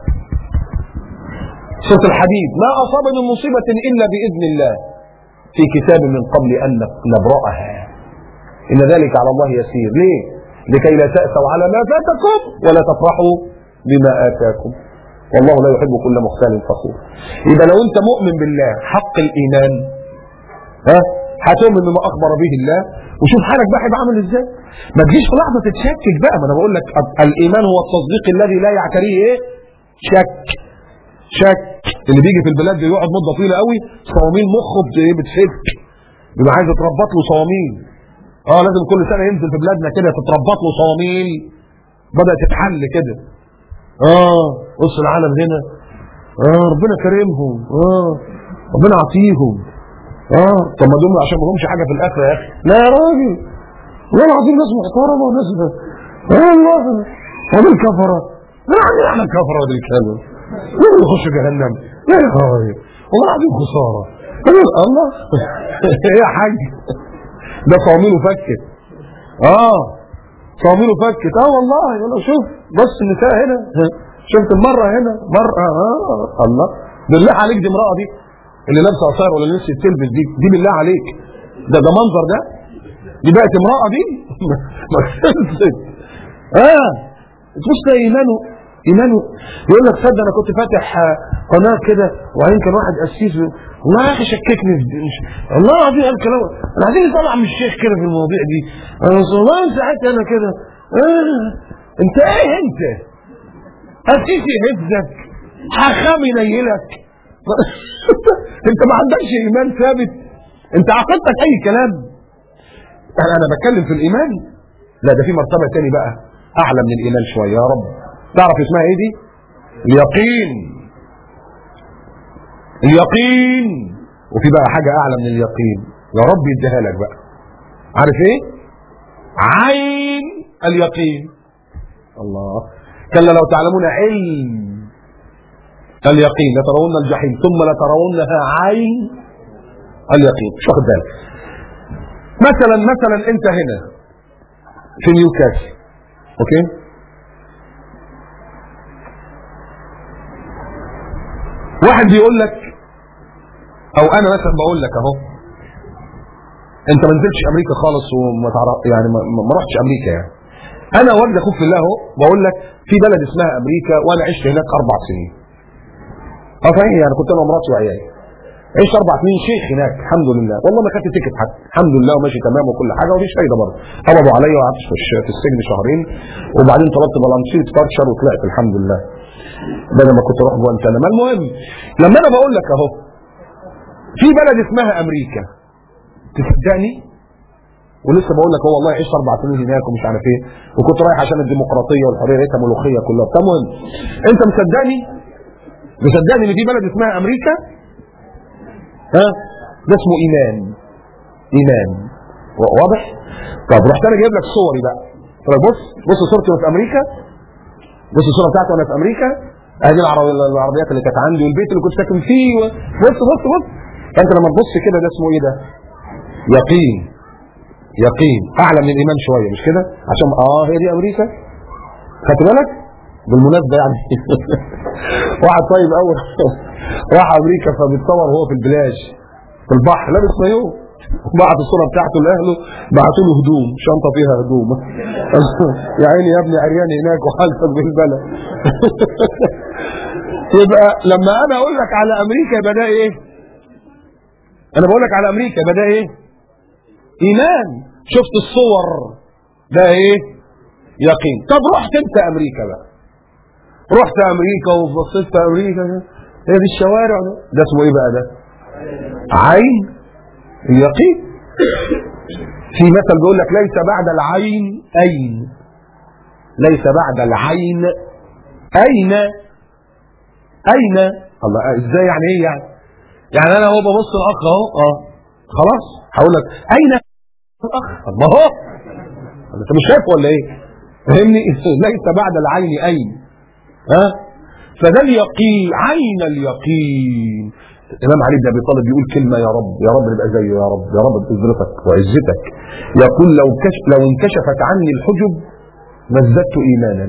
سورة الحديد ما أصاب من مصيبة إلا بإذن الله في كتاب من قبل أن نبرأها إن ذلك على الله يسير ليه؟ لكي لا تأسوا على ما فاتكم ولا تفرحوا بما آتاكم والله لا يحب كل مختال فخور يبقى لو أنت مؤمن بالله حق الإيمان ها هتؤمن بما أخبر به الله وشوف حالك بقى هيبقى عامل ازاي ما تجيش في لحظة تتشكك بقى ما أنا بقول لك الإيمان هو التصديق الذي لا يعتريه إيه؟ شك شك اللي بيجي في البلاد بيقعد مده طويله قوي صواميل مخه بتفك بيبقى عايز يتربط له صواميل اه لازم كل سنه ينزل في بلادنا كده تتربط له صواميل بدات تتحل كده اه بص العالم هنا اه ربنا كرمهم اه ربنا عطيهم اه طب ما دول عشان ما لهمش حاجه في الاخره يا اخي لا يا راجل والله العظيم ناس محترمه وناس اه والله ودول كفره لا عندنا احنا كفره ودول كلام مين يخش جهنم لا يا راجل والله العظيم خساره الله ايه يا حاج ده صواميله فكت اه صواميله فكت اه والله يقول شوف بص النساء هنا شفت المره هنا مره اه الله بالله عليك دي امراه دي اللي لابسه قصير ولا لسه تلبس دي دي بالله عليك ده ده منظر ده دي بقت امراه دي اه تبص ايمانه ايمانه يقول لك صدق انا كنت فاتح قناه كده وبعدين كان واحد قسيس والله يا اخي شككني في مش والله العظيم قال كلام انا عايزين نطلع من الشيخ كده في المواضيع دي انا والله ساعتها انا كده آه. انت ايه انت؟ قسيس يهزك حخام ينيلك انت ما عندكش ايمان ثابت انت عقيدتك اي كلام انا انا بتكلم في الايمان لا ده في مرتبه تاني بقى اعلى من الايمان شويه يا رب تعرف اسمها ايه دي اليقين اليقين وفي بقى حاجة اعلى من اليقين يا رب يديها لك بقى عارف ايه عين اليقين الله كلا لو تعلمون علم اليقين لترون الجحيم ثم لترونها عين اليقين مش واخد بالك مثلا مثلا انت هنا في نيوكاسل اوكي واحد بيقول لك او انا مثلا بقول لك اهو انت ما نزلتش امريكا خالص وما تعرف يعني ما, ما رحتش امريكا يعني انا والد اخوك في الله اهو بقول لك في بلد اسمها امريكا وانا عشت هناك اربع سنين اه صحيح يعني كنت انا ومراتي وعيالي عشت اربع سنين شيخ هناك الحمد لله والله ما خدت تيكت حتى الحمد لله وماشي تمام وكل حاجه ومفيش فايده برضه قبضوا عليا وقعدت في السجن شهرين وبعدين طلبت فالنتير تارشر وطلعت الحمد لله بدل ما كنت اروح جوانتاناما المهم لما انا بقول لك اهو في بلد اسمها امريكا تصدقني ولسه بقول لك هو والله عشت اربع سنين هناك ومش عارف ايه وكنت رايح عشان الديمقراطيه والحريه لقيتها ملوخيه كلها المهم انت مصدقني مصدقني ان في بلد اسمها امريكا ها ده اسمه ايمان ايمان واضح طب رحت انا جايب لك صوري بقى طب بص بص صورتي وانا في امريكا بص الصوره بتاعتي وانا في امريكا ادي العربي- العربيات اللي كانت عندي والبيت اللي كنت ساكن فيه و... بص بص بص فانت لما تبص كده ده اسمه ايه ده يقين يقين اعلى من الايمان شويه مش كده عشان اه هي دي امريكا خدت بالك بالمناسبه يعني واحد طيب اول راح امريكا فبيتصور وهو في البلاج في البحر لابس مايو بعت الصوره بتاعته لاهله بعتوا له هدوم شنطه فيها هدوم يا عيني يا ابني عريان هناك وحالتك بالبلد يبقى لما انا اقول لك على امريكا يبقى ده ايه انا بقول لك على امريكا يبقى ده ايه ايمان شفت الصور ده ايه يقين طب رحت انت امريكا بقى رحت امريكا وبصيت في امريكا هي دي الشوارع ده, ده اسمه ايه بقى ده عين اليقين في مثل بيقول لك ليس بعد العين اين ليس بعد العين اين اين الله ازاي يعني ايه يعني يعني انا هو ببص الاخ اهو اه خلاص هقول لك اين الاخ طب ما هو انت مش شايف ولا ايه فاهمني ليس بعد العين اين ها فده اليقين عين اليقين الامام علي بن ابي طالب يقول كلمه يا رب يا رب نبقى زيه يا رب يا رب بقدرتك وعزتك يقول لو كشف لو انكشفت عني الحجب ما ازددت ايمانا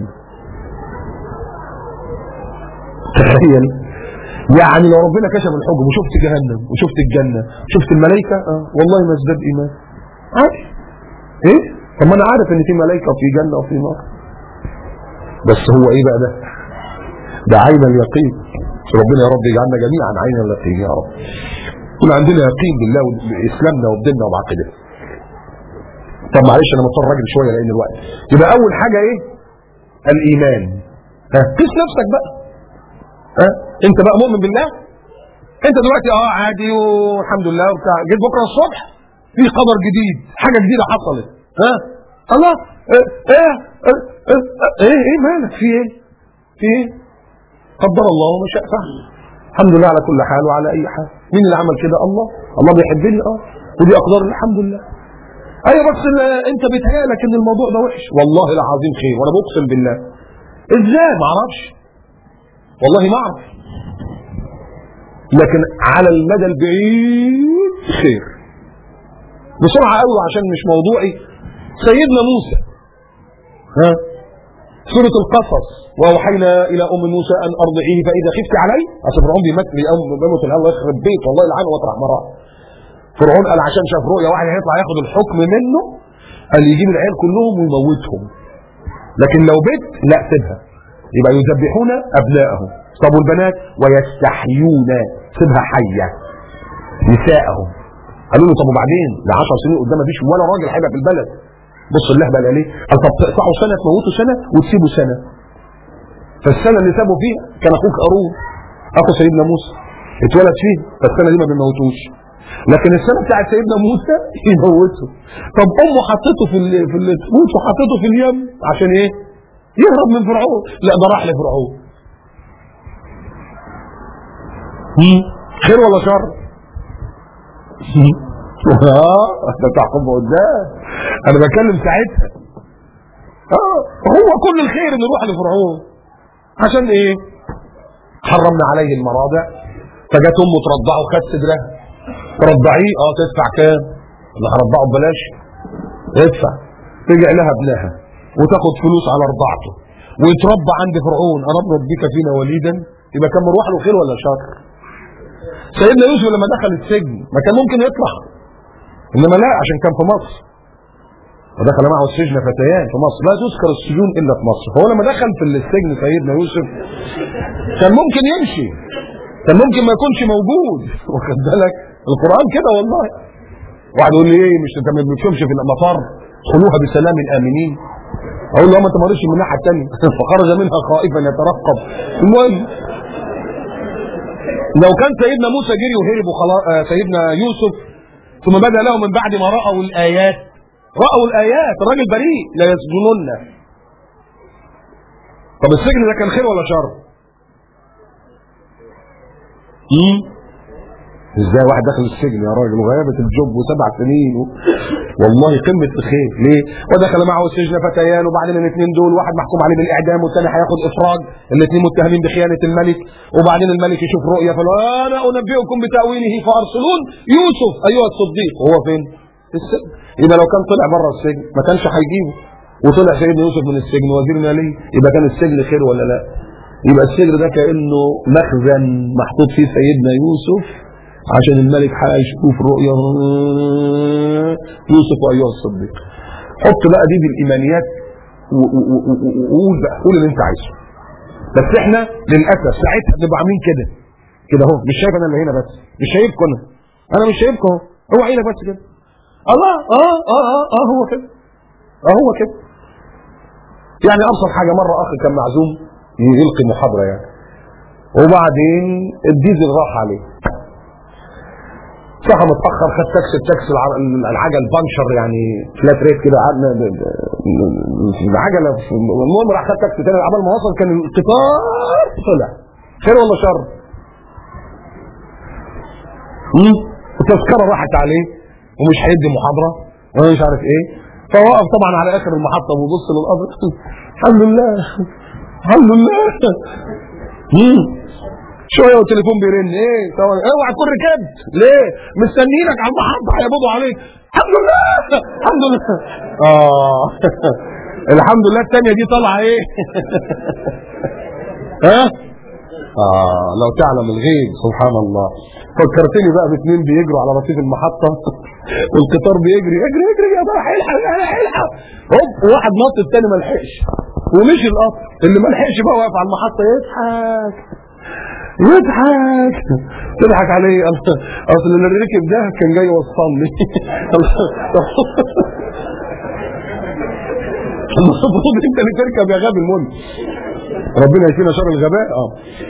تخيل يعني لو ربنا كشف الحجب وشفت جهنم وشفت الجنه وشفت الملائكه آه والله ما ازداد ايمان عادي ايه طب ما انا عارف ان في ملائكه وفي جنه وفي نار بس هو ايه بقى ده ده عين اليقين ربنا يا رب يجعلنا جميعا عين اليقين يا رب يكون عندنا يقين بالله وباسلامنا وبديننا وبعقيدتنا طب معلش انا مضطر راجل شويه لان الوقت يبقى اول حاجه ايه الايمان ها قيس نفسك بقى ها انت بقى مؤمن بالله انت دلوقتي اه عادي والحمد لله وبتاع جيت بكره الصبح في خبر جديد حاجه جديده حصلت ها الله ايه ايه ايه, إيه, إيه, إيه مالك في ايه في ايه قدر الله وما شاء فعل الحمد لله على كل حال وعلى اي حال مين اللي عمل كده الله الله بيحبني اه ودي اقدار الحمد لله ايوه بس ال- انت بيتهيألك ان الموضوع ده وحش والله العظيم خير وانا بقسم بالله ازاي ما اعرفش والله ما اعرف لكن على المدى البعيد خير بسرعه قوي عشان مش موضوعي سيدنا موسى ها سورة القصص وأوحينا إلى أم موسى أن أرضعيه فإذا خفت عليه أصل فرعون بيمثل أم بيموت الله يخرب بيت والله يلعنه ويطرح مراه فرعون قال عشان شاف رؤيا واحد هيطلع ياخد الحكم منه قال يجيب العيال كلهم ويموتهم لكن لو بنت لا سيبها يبقى يذبحون أبناءهم طب والبنات ويستحيون سيبها حية نساءهم قالوا له طب وبعدين ل 10 سنين قدام مفيش ولا راجل هيبقى في البلد بص اللهبه قال ليه؟ قال طب تقطعوا سنه تموتوا سنه وتسيبوا سنه. فالسنه اللي سابوا فيها كان اخوك قارون اخو سيدنا موسى اتولد فيه فالسنه دي ما بنموتوش. لكن السنه بتاعت سيدنا موسى يموته. طب امه حطته في ال في التابوت وحطته في اليم عشان ايه؟ يهرب من فرعون. لا ده راح لفرعون. هم؟ خير ولا شر؟ اه انت تحكم قدام انا بتكلم ساعتها اه هو كل الخير ان نروح لفرعون عشان ايه حرمنا عليه المراضع فجت امه ترضعه خد صدرها ترضعيه اه تدفع كام اللي هرضعه ببلاش ادفع ترجع لها ابنها وتاخد فلوس على رضاعته ويتربى عند فرعون ألم ربك فينا وليدا يبقى كان مروح له خير ولا شر سيدنا يوسف لما دخل السجن ما كان ممكن يطلع انما لا عشان كان في مصر ودخل معه السجن فتيان في مصر لا تذكر السجون الا في مصر فهو لما دخل في السجن سيدنا يوسف كان ممكن يمشي كان ممكن ما يكونش موجود واخد بالك القران كده والله واحد يقول لي ايه مش انت ما بتشوفش في المطار ادخلوها بسلام امنين اقول له ما انت مريش من الناحيه الثانيه فخرج منها خائفا يترقب المهم لو كان سيدنا موسى جري وهرب وخلاص آه سيدنا يوسف ثم بدا له من بعد ما راوا الايات رأوا الآيات الراجل بريء لا يسجنن طب السجن ده كان خير ولا شر؟ مم؟ ازاي واحد داخل السجن يا راجل وغيابة الجب وسبع سنين و... والله قمة الخير ليه؟ ودخل معه السجن فتيان وبعدين الاثنين دول واحد محكوم عليه بالاعدام والثاني هياخد افراج الاثنين متهمين بخيانة الملك وبعدين الملك يشوف رؤية فقال انا انبئكم بتاويله فارسلون يوسف ايها الصديق وهو فين؟ في السجن يبقى لو كان طلع بره السجن ما كانش هيجيبه وطلع سيدنا يوسف من السجن وزير مالي يبقى كان السجن خير ولا لا؟ يبقى السجن ده كانه مخزن محطوط فيه سيدنا يوسف عشان الملك هيشوف رؤيا يوسف ايها الصديق حط بقى دي بالايمانيات وقول بقى قول اللي انت عايزه بس احنا للاسف ساعتها بنبقى عاملين كده كده اهو مش شايف انا اللي هنا بس مش شايفكم انا انا مش شايفكم اهو هو عينك بس كده الله اه اه اه اه هو كده اه هو كده يعني ابسط حاجه مره اخ كان معزوم يلقي محاضره يعني وبعدين الديزل راح عليه صح متاخر خد تاكسي التاكسي العجل بانشر يعني فلات ريت كده قعدنا العجله المهم راح خد تاكسي تاني عمل ما وصل كان القطار طلع خير ولا شر؟ التذكره راحت عليه ومش هيدي محاضره وانا مش عارف ايه فوقف طبعا على اخر المحطه وبيبص للقبر الحمد لله الحمد لله شويه والتليفون بيرن ايه طبعا اوعى تكون ركبت ليه مستنيينك على المحطه هيقبضوا عليك الحمد لله الحمد لله اه الحمد لله الثانيه دي طالعه ايه ها اه لو تعلم الغيب سبحان الله فكرتني بقى باثنين بيجروا على رصيف المحطه والقطار بيجري اجري اجري يا ترى هيلحق هيلحق هوب واحد نط الثاني ما لحقش ومشي القطر اللي ما لحقش بقى واقف على المحطه يضحك يضحك تضحك عليه اصل اللي ركب ده كان جاي يوصلني المفروض انت اللي تركب يا غبي المهم ربنا يشفينا شر الغباء اه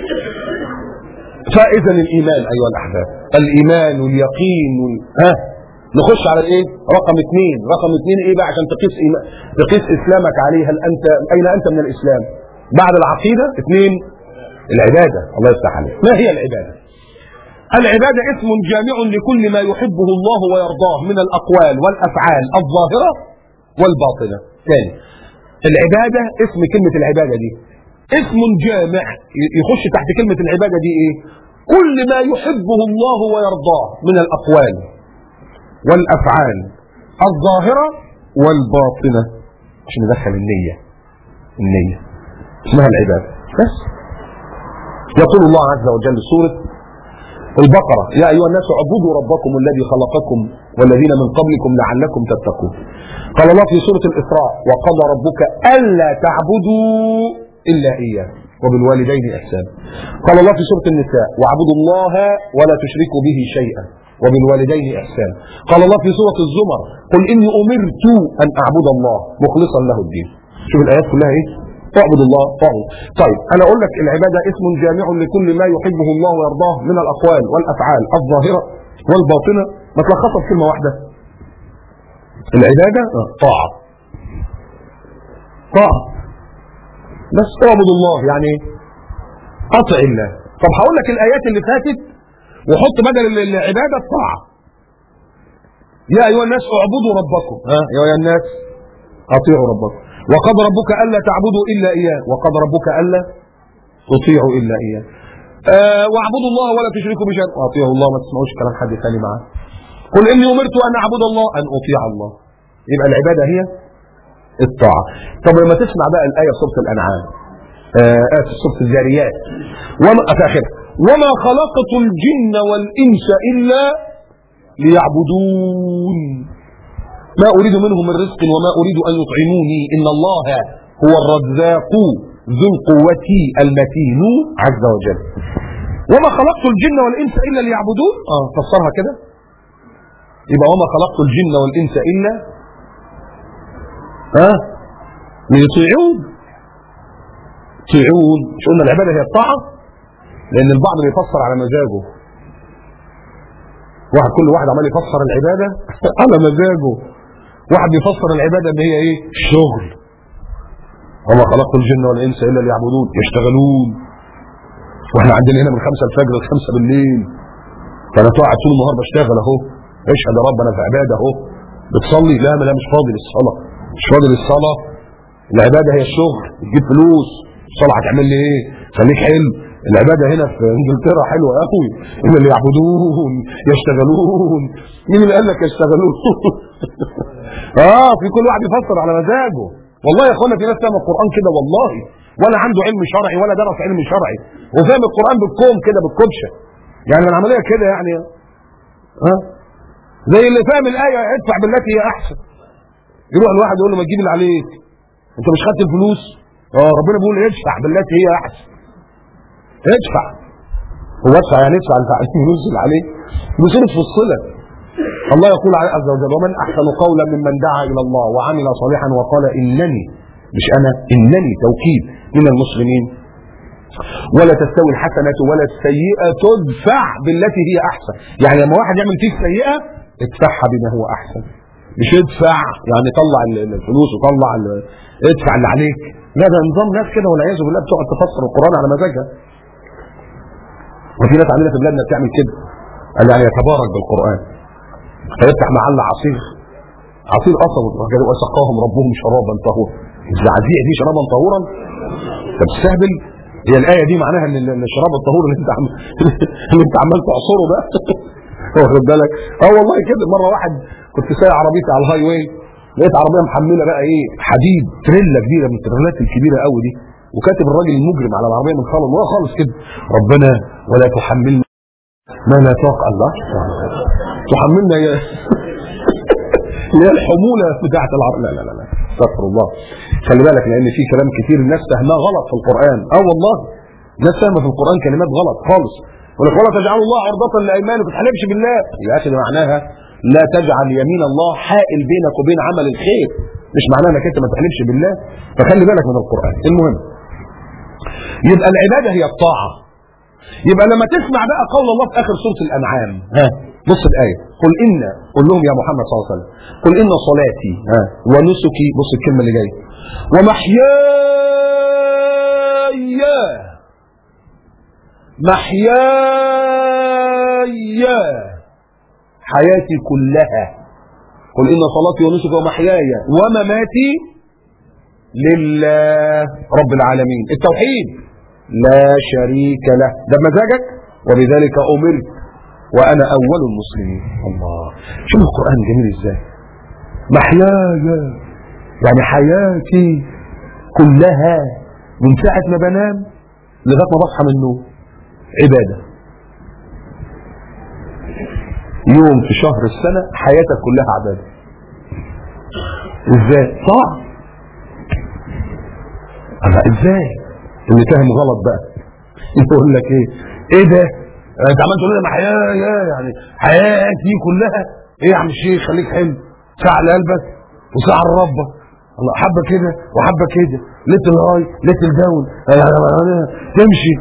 فاذا الايمان ايها الاحباب الايمان واليقين وال... ها نخش على الايه رقم اثنين رقم اثنين ايه بقى عشان تقيس إيمان. تقيس اسلامك عليه هل انت اين انت من الاسلام بعد العقيده اثنين العبادة الله يفتح عليك ما هي العبادة العبادة اسم جامع لكل ما يحبه الله ويرضاه من الأقوال والأفعال الظاهرة والباطنة ثاني العبادة اسم كلمة العبادة دي اسم جامع يخش تحت كلمة العبادة دي ايه كل ما يحبه الله ويرضاه من الأقوال والأفعال الظاهرة والباطنة عشان ندخل النية النية اسمها العبادة بس يقول الله عز وجل سورة البقرة يا أيها الناس اعبدوا ربكم الذي خلقكم والذين من قبلكم لعلكم تتقون قال الله في سورة الإسراء وقضى ربك ألا تعبدوا إلا إياه وبالوالدين إحسانا قال الله في سورة النساء واعبدوا الله ولا تشركوا به شيئا وبالوالدين إحسانا قال الله في سورة الزمر قل إني أمرت أن أعبد الله مخلصا له الدين شوف الآيات كلها إيه اعبد الله طاغوت طيب انا اقول لك العباده اسم جامع لكل ما يحبه الله ويرضاه من الاقوال والافعال الظاهره والباطنه ما تلخصها في كلمه واحده العباده طاعه طاعه بس اعبد الله يعني اطع الله طب هقول لك الايات اللي فاتت وحط بدل العباده الطاعه يا ايها الناس اعبدوا ربكم ها يا ايها الناس اطيعوا ربكم وقد ربك ألا تعبدوا إلا إياه وقد ربك ألا تطيعوا إلا إياه آه واعبدوا الله ولا تشركوا بشيء واطيعوا الله ما تسمعوش كلام حد ثاني معاه قل إني أمرت أن أعبد الله أن أطيع الله يبقى العبادة هي الطاعة طب لما تسمع بقى الآية في سورة الأنعام آه آه في سورة الذاريات وما أفاخر وما خلقت الجن والإنس إلا ليعبدون ما أريد منهم من رزق وما أريد أن يطعموني إن الله هو الرزاق ذو القوة المتين عز وجل وما خلقت الجن والإنس إلا ليعبدون آه فسرها كده يبقى وما خلقت الجن والإنس إلا ها آه ليطيعون يطيعون مش قلنا العبادة هي الطاعة لأن البعض بيفسر على مزاجه واحد كل واحد عمال يفسر العبادة على مزاجه واحد بيفسر العباده ان هي ايه شغل وما خلقت الجن والانس الا ليعبدون يشتغلون واحنا عندنا هنا من خمسة الفجر لخمسة بالليل فانا قاعد طول النهار بشتغل اهو اشهد يا رب انا في عباده اهو بتصلي لا لا مش فاضي للصلاه مش فاضي للصلاه العباده هي الشغل تجيب فلوس الصلاه هتعمل لي ايه خليك حلو العباده هنا في انجلترا حلوه قوي ان اللي يعبدون يشتغلون مين اللي قال لك يشتغلون اه في كل واحد يفسر على مزاجه والله يا اخوانا في ناس فاهمه القران كده والله ولا عنده علم شرعي ولا درس علم شرعي وفاهم القران بالكوم كده بالكبشه يعني العمليه كده يعني ها زي اللي فاهم الايه ادفع بالتي هي احسن يروح الواحد يقول له ما تجيب اللي عليك انت مش خدت الفلوس اه ربنا بيقول ادفع بالتي هي احسن ادفع هو ادفع يعني ادفع الفلوس اللي عليك بيصرف في الصله الله يقول عز وجل ومن احسن قولا ممن دعا الى الله وعمل صالحا وقال انني مش انا انني توكيد من المسلمين ولا تستوي الحسنة ولا السيئة تدفع بالتي هي أحسن يعني لما واحد يعمل فيك سيئة ادفعها بما هو أحسن مش ادفع يعني طلع الفلوس وطلع ادفع اللي عليك لا ده نظام ناس كده والعياذ بالله بتقعد تفسر القرآن على مزاجها وفي ناس عندنا في بلادنا بتعمل كده قال يعني يتبارك بالقرآن فيفتح محل عصير عصير قصب وسقاهم ربهم شرابا طهورا الزعزيع دي شرابا طهورا طب تستهبل هي الآية دي معناها ان الشراب الطهور اللي انت عم... اللي انت عمال تعصره ده واخد بالك اه والله كده مرة واحد كنت سايق عربيتي على الهاي واي لقيت عربية محملة بقى ايه حديد تريلا كبيرة من التريلات الكبيرة قوي دي وكاتب الراجل المجرم على العربية من خالص وهو خالص كده ربنا ولا تحملنا ما لا طاقة الله تحملنا يا اللي هي الحمولة بتاعت العرب لا لا لا لا استغفر الله خلي بالك لان في كلام كتير الناس فاهماه غلط في القرآن اه والله الناس فاهمه في القرآن كلمات غلط خالص ولك ولا تجعلوا الله عرضة لأيمانكم ما تحلفش بالله يا اخي ده معناها لا تجعل يمين الله حائل بينك وبين عمل الخير مش معناها انك انت ما تحلفش بالله فخلي بالك من القرآن المهم يبقى العبادة هي الطاعة يبقى لما تسمع بقى قول الله في اخر سورة الانعام ها بص الآية قل إن قل لهم يا محمد صلى الله عليه وسلم قل إن صلاتي ها ونسكي بص الكلمة اللي جاية ومحياي محياي حياتي كلها قل إن صلاتي ونسكي ومحياي ومماتي لله رب العالمين التوحيد لا شريك له ده مزاجك وبذلك أمرت وأنا أول المسلمين الله شوف القرآن جميل إزاي محياي يعني حياتي كلها من ساعة ما بنام لغاية ما بصحى من النوم عبادة يوم في شهر السنة حياتك كلها عبادة ازاي صعب أما ازاي اللي فاهم غلط بقى يقول لك ايه ايه ده انت عمال تقول لنا حياه يا يعني حياتي كلها ايه يا عم الشيخ خليك حلو ساعه لقلبك وساعه لربك الله حبه كده وحبه كده ليتل هاي ليتل داون تمشي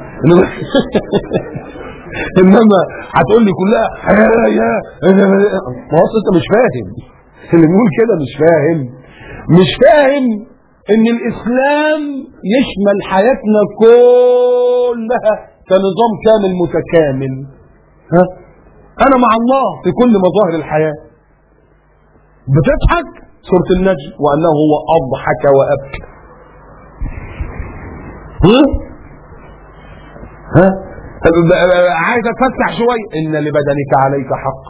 انما هتقول لي كلها حياه يا ما هو انت مش فاهم اللي بيقول كده مش فاهم مش فاهم ان الاسلام يشمل حياتنا كلها كنظام كامل متكامل ها انا مع الله في كل مظاهر الحياة بتضحك سورة النجم وانه هو اضحك وابكى ها ها عايز اتفتح شوية ان لبدنك عليك حق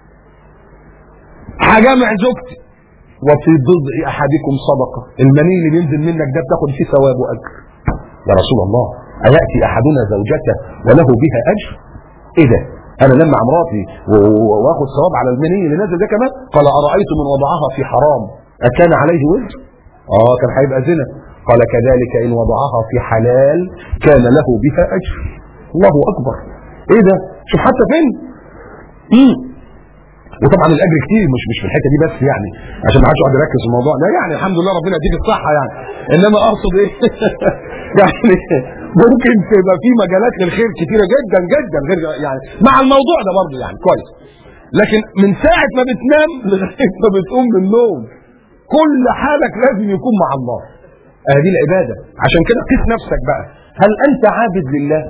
هجامع زوجتي وفي ضضع احدكم صدقة المني اللي بينزل منك ده بتاخد فيه ثواب واجر يا رسول الله أيأتي أحدنا زوجته وله بها أجر إيه ده أنا لما مراتي وآخد ثواب على المني اللي نازل ده كمان قال أرأيت من وضعها في حرام أكان عليه وزر آه كان هيبقى زنا قال كذلك إن وضعها في حلال كان له بها أجر الله أكبر إيه ده شوف حتى فين مم. وطبعا الاجر كتير مش مش في الحته دي بس يعني عشان ما حدش يقعد يركز في الموضوع لا يعني الحمد لله ربنا يديك الصحه يعني انما اقصد ايه يعني ممكن تبقى في مجالات للخير كتيره جدا جدا غير يعني مع الموضوع ده برضه يعني كويس لكن من ساعه ما بتنام لغايه ما بتقوم من النوم كل حالك لازم يكون مع الله هذه العبادة عشان كده قيس نفسك بقى هل أنت عابد لله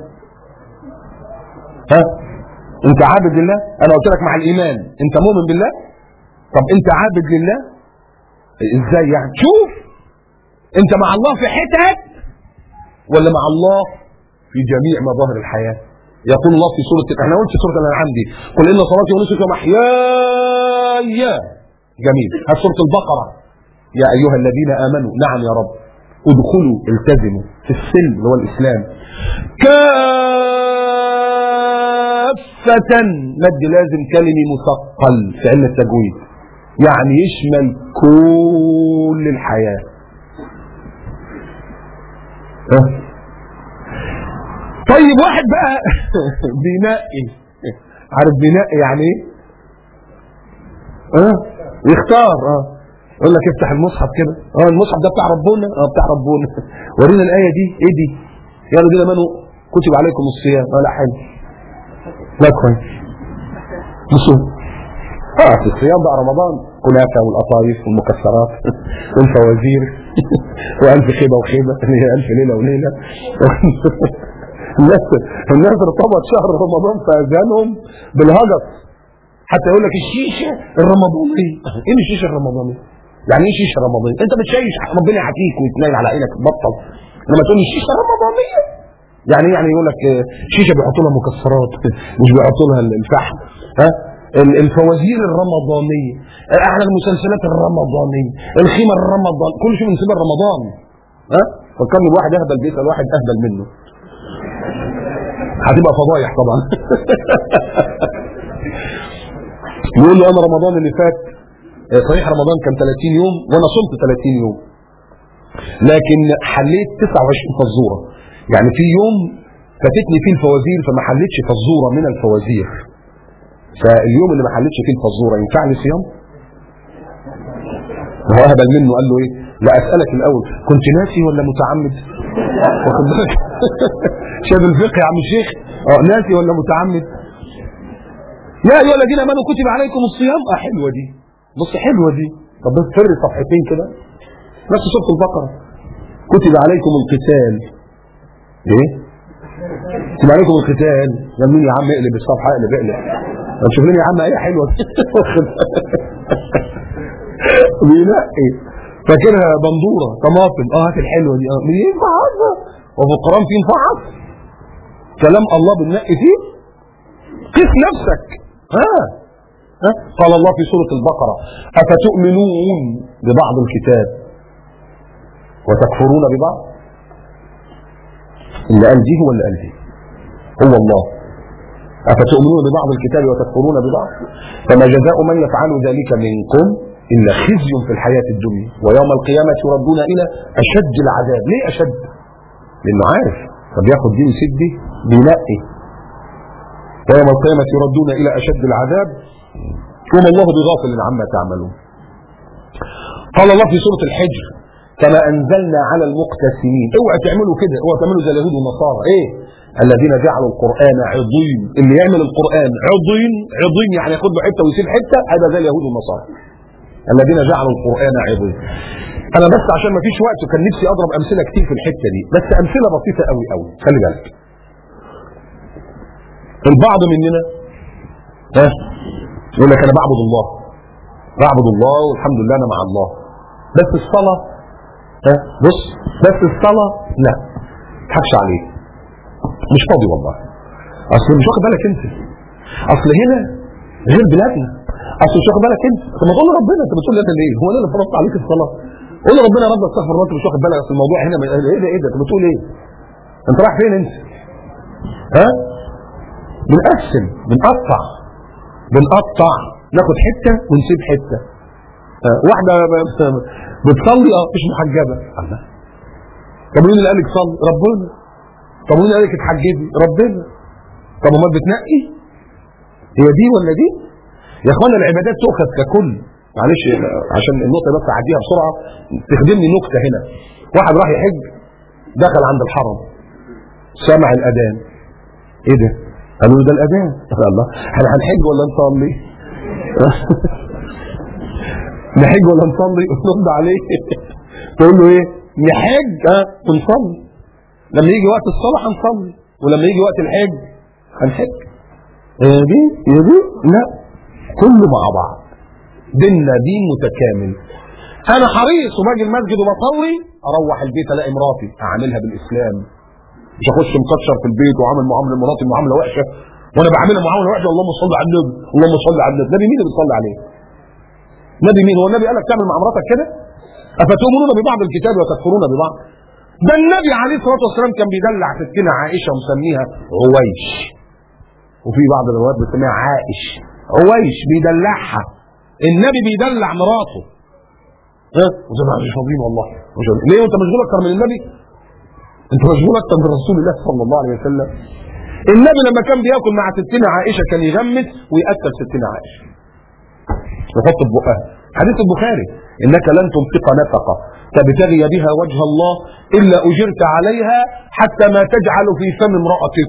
ها أنت عابد لله أنا قلت لك مع الإيمان أنت مؤمن بالله طب أنت عابد لله إزاي يعني شوف أنت مع الله في حتت ولا مع الله في جميع مظاهر الحياة يقول الله في سورة احنا قلت سورة الأنعام دي قل إن صلاتي ونسكي ومحياي جميل هذه سورة البقرة يا أيها الذين آمنوا نعم يا رب ادخلوا التزموا في السلم اللي هو الإسلام كافة مد لازم كلمي مثقل في علم التجويد يعني يشمل كل الحياة ها؟ طيب واحد بقى بينقي عارف بينقي يعني ايه اه يختار اه يقول لك افتح المصحف كده اه المصحف ده بتاع ربنا اه بتاع ربنا ورينا الايه دي ايه دي يلا دي منو كتب عليكم الصيام اه لا حلو لا كويس بصوا اه في الصيام بقى رمضان كنافه والقطايف والمكسرات والفوازير والف خيبه وخيبه اللي هي الف ليله وليله الناس الناس ارتبط شهر رمضان في اذانهم بالهجس حتى يقول لك الشيشه الرمضانيه ايه الشيشه الرمضانيه يعني ايه شيشه رمضانيه انت بتشيش ربنا يعافيك ويتنيل على عينك بطل لما تقول الشيشه الرمضانيه يعني يعني يقول لك شيشه بيحطوا لها مكسرات مش بيحطوا لها الفحم ها الفوازير الرمضانيه اعلى المسلسلات الرمضانيه الخيمه الرمضان كل شيء من سبب رمضان ها فكرني بواحد اهبل بيسال واحد اهبل منه هتبقى فضايح طبعا يقول له انا رمضان اللي فات صحيح رمضان كان 30 يوم وانا صمت 30 يوم لكن حليت 29 فزوره يعني في يوم فاتتني فيه الفوازير فما حليتش فزوره من الفوازير فاليوم اللي ما حليتش فيه الفزوره ينفع لي صيام؟ هو اهبل منه قال له ايه؟ لا اسالك الاول كنت ناسي ولا متعمد؟ واخد بالك؟ شايف الفقه يا عم الشيخ؟ اه ناسي ولا متعمد؟ يا ايها الذين امنوا كتب عليكم الصيام اه حلوه دي بص حلوه دي طب بس فري صفحتين كده نفس سوره البقره كتب عليكم القتال ايه؟ كتب عليكم القتال يا مين يا عم اقلب الصفحه اقلب اقلب طب شوف لنا يا عم ايه حلوه بينقي فاكرها بندوره طماطم اه هات الحلوه دي اه ينفع هذا وفي القران في ينفع كلام الله بننقي فيه قس نفسك ها ها قال الله في سوره البقره افتؤمنون ببعض الكتاب وتكفرون ببعض اللي قال دي هو اللي قال دي هو الله أفتؤمنون ببعض الكتاب وتكفرون ببعض فما جزاء من يفعل ذلك منكم إلا خزي في الحياة الدنيا ويوم القيامة يردون إلى أشد العذاب ليه أشد لأنه عارف طب ياخد دي ويسيب دي بينقي ويوم القيامة يردون إلى أشد العذاب وما الله بغافل عما تعملون قال الله في سورة الحجر كما أنزلنا على المقتسمين اوعى تعملوا كده اوعى تعملوا زي اليهود والنصارى ايه الذين جعلوا القرآن عضين اللي يعمل القرآن عضين عضين يعني ياخد له حتة ويسيب حتة هذا زي اليهود والنصارى الذين جعلوا القرآن عضين انا بس عشان ما فيش وقت وكان نفسي اضرب امثله كتير في الحته دي بس امثله بسيطه قوي قوي خلي بالك البعض مننا ها يقول لك انا بعبد الله بعبد الله والحمد لله انا مع الله بس الصلاه ها بص بس الصلاه لا ما تضحكش عليه مش فاضي والله اصل مش واخد بالك انت اصل هنا غير بلادنا اصل مش واخد بالك انت طب ما تقول ربنا انت بتقول لي ليه هو انا اللي فرضت عليك الصلاه قول لربنا يا رب استغفر الله انت مش واخد بالك اصل الموضوع هنا ايه ده ايه ده انت بتقول ايه انت رايح فين انت ها بنقسم بنقطع بنقطع ناخد حته ونسيب حته ها. واحده بتصلي اه مش محجبه الله طب مين اللي قال لك صلي ربنا طب مين اللي قال لك اتحجبي ربنا طب امال بتنقي هي دي ولا دي يا اخوانا العبادات تؤخذ ككل معلش عشان النقطه بس اعديها بسرعه تخدمني نكته هنا واحد راح يحج دخل عند الحرم سمع الاذان ايه ده قالوا له ده الاذان قال الله احنا هنحج ولا نصلي نحج ولا نصلي نرد عليه تقول له ايه نحج ها ونصلي لما يجي وقت الصلاه هنصلي ولما يجي وقت الحج هنحج هي دي هي دي لا كله مع بعض ديننا دين متكامل انا حريص وباجي المسجد وبصلي اروح البيت الاقي مراتي اعملها بالاسلام مش اخش مكشر في البيت وعامل معامله مراتي معامله وحشه وانا بعملها معامله وحشه اللهم صل على النبي اللهم صل على النبي نبي مين اللي بتصلي عليه نبي مين هو النبي قال لك تعمل مع مراتك كده افتؤمنون ببعض الكتاب وتكفرون ببعض ده النبي عليه الصلاه والسلام كان بيدلع ستنا عائشه ومسميها عويش وفي بعض الروايات بتسميها عائش عويش بيدلعها النبي بيدلع مراته ها وزي ما مش فاضيين والله مش فاضيين. ليه انت مشغول اكتر من النبي انت مشغول اكتر من رسول الله صلى الله عليه وسلم النبي لما كان بياكل مع ستنا عائشه كان يغمس وياكل ستنا عائشه ويحط في بقها حديث البخاري انك لن تنفق نفقه تبتغي بها وجه الله الا اجرت عليها حتى ما تجعل في فم امراتك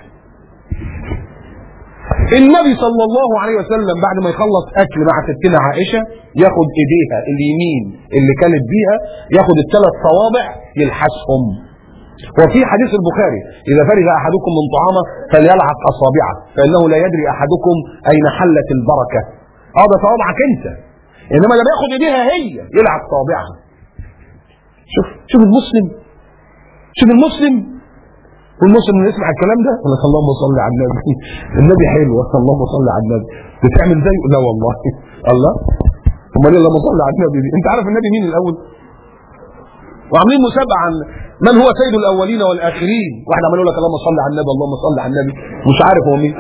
النبي صلى الله عليه وسلم بعد ما يخلص اكل مع ستنا عائشه ياخد ايديها اليمين اللي كانت بيها ياخد الثلاث صوابع يلحسهم وفي حديث البخاري اذا فرغ احدكم من طعامه فليلعق اصابعه فانه لا يدري احدكم اين حلت البركه اه ده صوابعك انت انما اللي بياخد ايديها هي يلعب صابعها شوف شوف المسلم شوف المسلم والمسلم اللي يسمع الكلام ده يقول لك اللهم صل على النبي النبي حلو اللهم صل على النبي بتعمل زيه لا والله الله امال ايه اللهم صل على النبي دي انت عارف النبي مين الاول وعاملين مسابقه عن من هو سيد الاولين والاخرين واحد عمال يقول لك اللهم صل على النبي اللهم صل على النبي مش عارف هو مين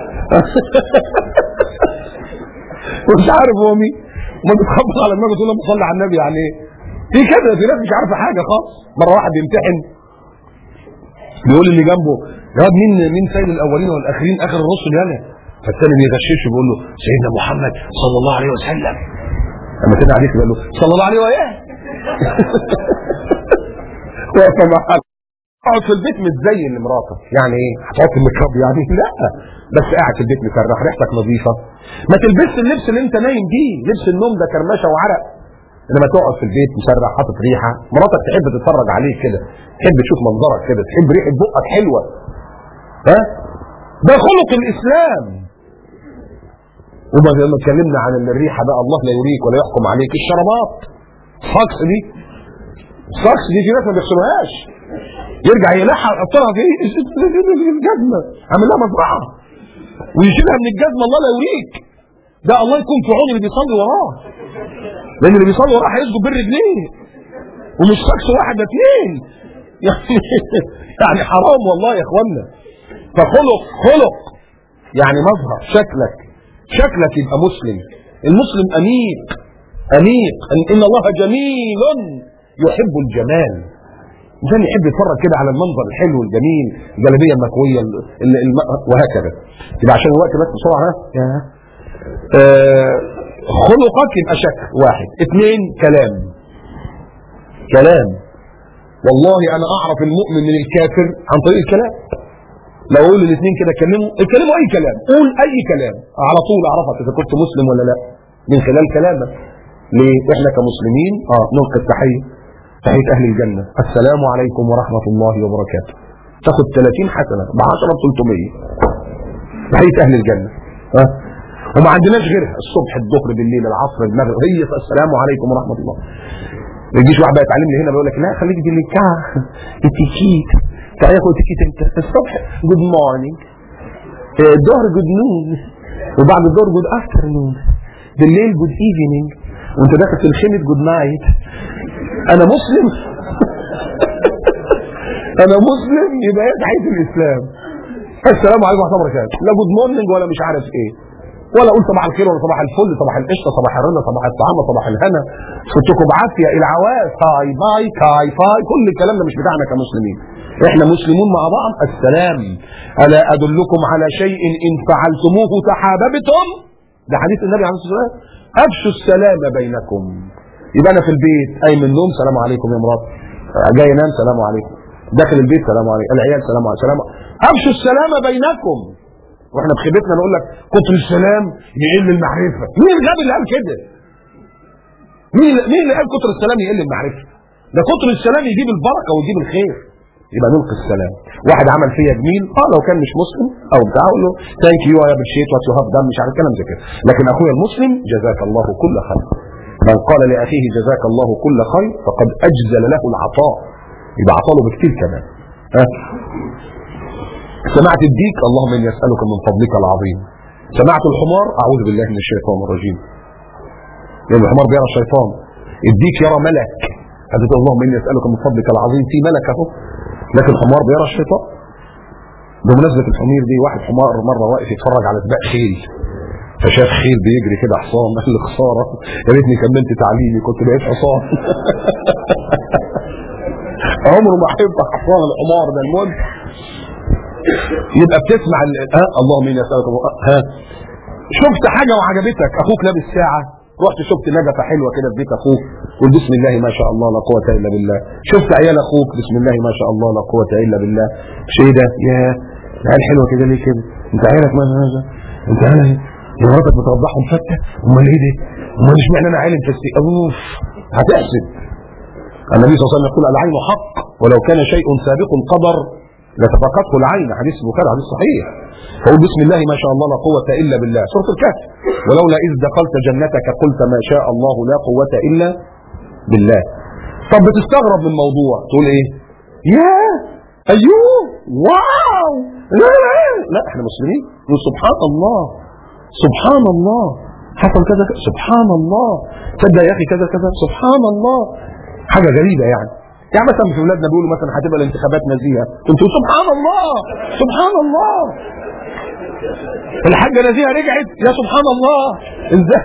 مش عارف هو مين ما بتخبط على النبي تقول اللهم صل على النبي يعني ايه في كده في ناس مش عارفه حاجه خالص مره واحد بيمتحن بيقول اللي جنبه يا واد مين مين سيد الاولين والاخرين اخر الرسل يالا فالثاني بيغششه بيقول له سيدنا محمد صلى الله عليه وسلم لما كده عليك بيقول له صلى الله عليه وايه واقفه معاك اقعد في البيت متزين لمراتك يعني ايه هتحط الميك اب يعني لا بس قاعد في البيت مسرح ريحتك نظيفه ما تلبسش اللبس اللي انت نايم بيه لبس النوم ده كرمشه وعرق انما تقعد في البيت مسرح حاطط ريحه مراتك تحب تتفرج عليك كده تحب تشوف منظرك كده تحب ريحه بقك حلوه ها ده خلق الاسلام وما لما اتكلمنا عن ان الريحه بقى الله لا يريك ولا يحكم عليك الشرابات الصكس دي الصكس دي في ناس ما بيغسلوهاش يرجع يلحق يحطها في الجزمه عامل لها مزرعه ويشيلها من الجزمه الله لا يريك ده الله يكون في عون اللي بيصلي وراه لان اللي بيصلي وراه هيسجد بالرجلين ومش شخص واحد ده اثنين يعني يعني حرام والله يا اخوانا فخلق خلق يعني مظهر شكلك شكلك يبقى مسلم المسلم انيق انيق ان الله جميل يحب الجمال الانسان يحب يتفرج كده على المنظر الحلو الجميل الجلابيه المكويه ال- ال- الم- وهكذا يبقى عشان الوقت بس بسرعه ها يا آه، خلقك يبقى شكل واحد اثنين كلام كلام والله انا اعرف المؤمن من الكافر عن طريق الكلام لو اقول الاثنين كده اتكلموا اتكلموا اي كلام قول اي كلام على طول اعرفك اذا كنت مسلم ولا لا من خلال كلامك ليه احنا كمسلمين اه نلقي التحيه تحيه اهل الجنه السلام عليكم ورحمه الله وبركاته تاخد 30 حسنه ب 10 ب 300 تحيه اهل الجنه ها وما عندناش غيرها الصبح الظهر بالليل العصر المغرب هي السلام عليكم ورحمه الله ما يجيش واحد بقى يتعلم لي هنا بيقول لك لا خليك دي لكا اتيكيت تعالى ياخد اتيكيت انت الصبح جود مورنينج الظهر جود نون وبعد الظهر جود افترنون بالليل جود ايفنينج وانت داخل في الخيمة جود نايت انا مسلم انا مسلم يبقى هي تحيه الاسلام السلام عليكم ورحمه الله وبركاته لا جود مورنينج ولا مش عارف ايه ولا اقول صباح الخير ولا صباح الفل صباح القشطه صباح الرنه صباح الطعام صباح الهنا فتكم بعافيه العواز هاي باي كاي فاي كل الكلام ده مش بتاعنا كمسلمين احنا مسلمون مع بعض السلام الا ادلكم على شيء ان فعلتموه تحاببتم ده حديث النبي عليه الصلاه والسلام افشوا السلام بينكم يبقى انا في البيت قايم من النوم سلام عليكم يا مرات جاي انام سلام عليكم داخل البيت سلام عليكم العيال سلام عليكم سلام افشوا السلام بينكم واحنا بخيبتنا نقول لك كتر السلام يقل المعرفه مين الغبي اللي قال كده مين مين اللي قال كتر السلام يقل المعرفه ده كتر السلام يجيب البركه ويجيب الخير يبقى نلقي السلام واحد عمل فيا جميل اه لو كان مش مسلم او بتاع اقول له ثانك يو يا ابريشيت وات يو هاف دان مش عارف كلام زي كده لكن اخويا المسلم جزاك الله كل خير من قال لاخيه جزاك الله كل خير فقد اجزل له العطاء يبقى عطاله بكتير كمان ها سمعت الديك اللهم اني اسالك من فضلك العظيم سمعت الحمار اعوذ بالله من الشيطان الرجيم لان الحمار بيرى الشيطان الديك يرى ملك هتقول اللهم اني اسالك من فضلك العظيم في ملك اهو لكن الحمار بيرى الشيطان بمناسبة الحمير دي واحد حمار مرة واقف يتفرج على سباق خيل فشاف خيل بيجري كده حصان قال لي خسارة يا ريتني كملت تعليمي كنت بقيت حصان عمره ما هيبقى حصان الحمار ده المهم يبقى بتسمع ال... ها اللهم اني اسالك ها شفت حاجه وعجبتك اخوك لابس ساعه رحت شفت نجفه حلوه كده في بيت اخوك قول بسم الله ما شاء الله لا قوه الا بالله شفت عيال اخوك بسم الله ما شاء الله لا قوه الا بالله مش ايه ده يا العيال حلوه كده ليه كده انت عيالك ما هذا انت عيالك يا مراتك بتوضحهم فته امال ايه ده امال اشمعنى انا عيل مفسي اوف هتحسد النبي صلى الله عليه وسلم يقول العين حق ولو كان شيء سابق القدر لسبقته العين حديث البخاري حديث صحيح فقول بسم الله ما شاء الله لا قوة إلا بالله سورة الكهف ولولا إذ دخلت جنتك قلت ما شاء الله لا قوة إلا بالله طب بتستغرب من الموضوع تقول إيه يا أيوه واو لا لا لا احنا مسلمين نقول سبحان الله سبحان الله حصل كذا كذا سبحان الله تصدق يا أخي كذا كذا سبحان الله حاجة غريبة يعني يعني مثلا في ولادنا بيقولوا مثلا هتبقى الانتخابات نزيهه انتوا سبحان الله سبحان الله الحاجه نزيهه رجعت يا سبحان الله ازاي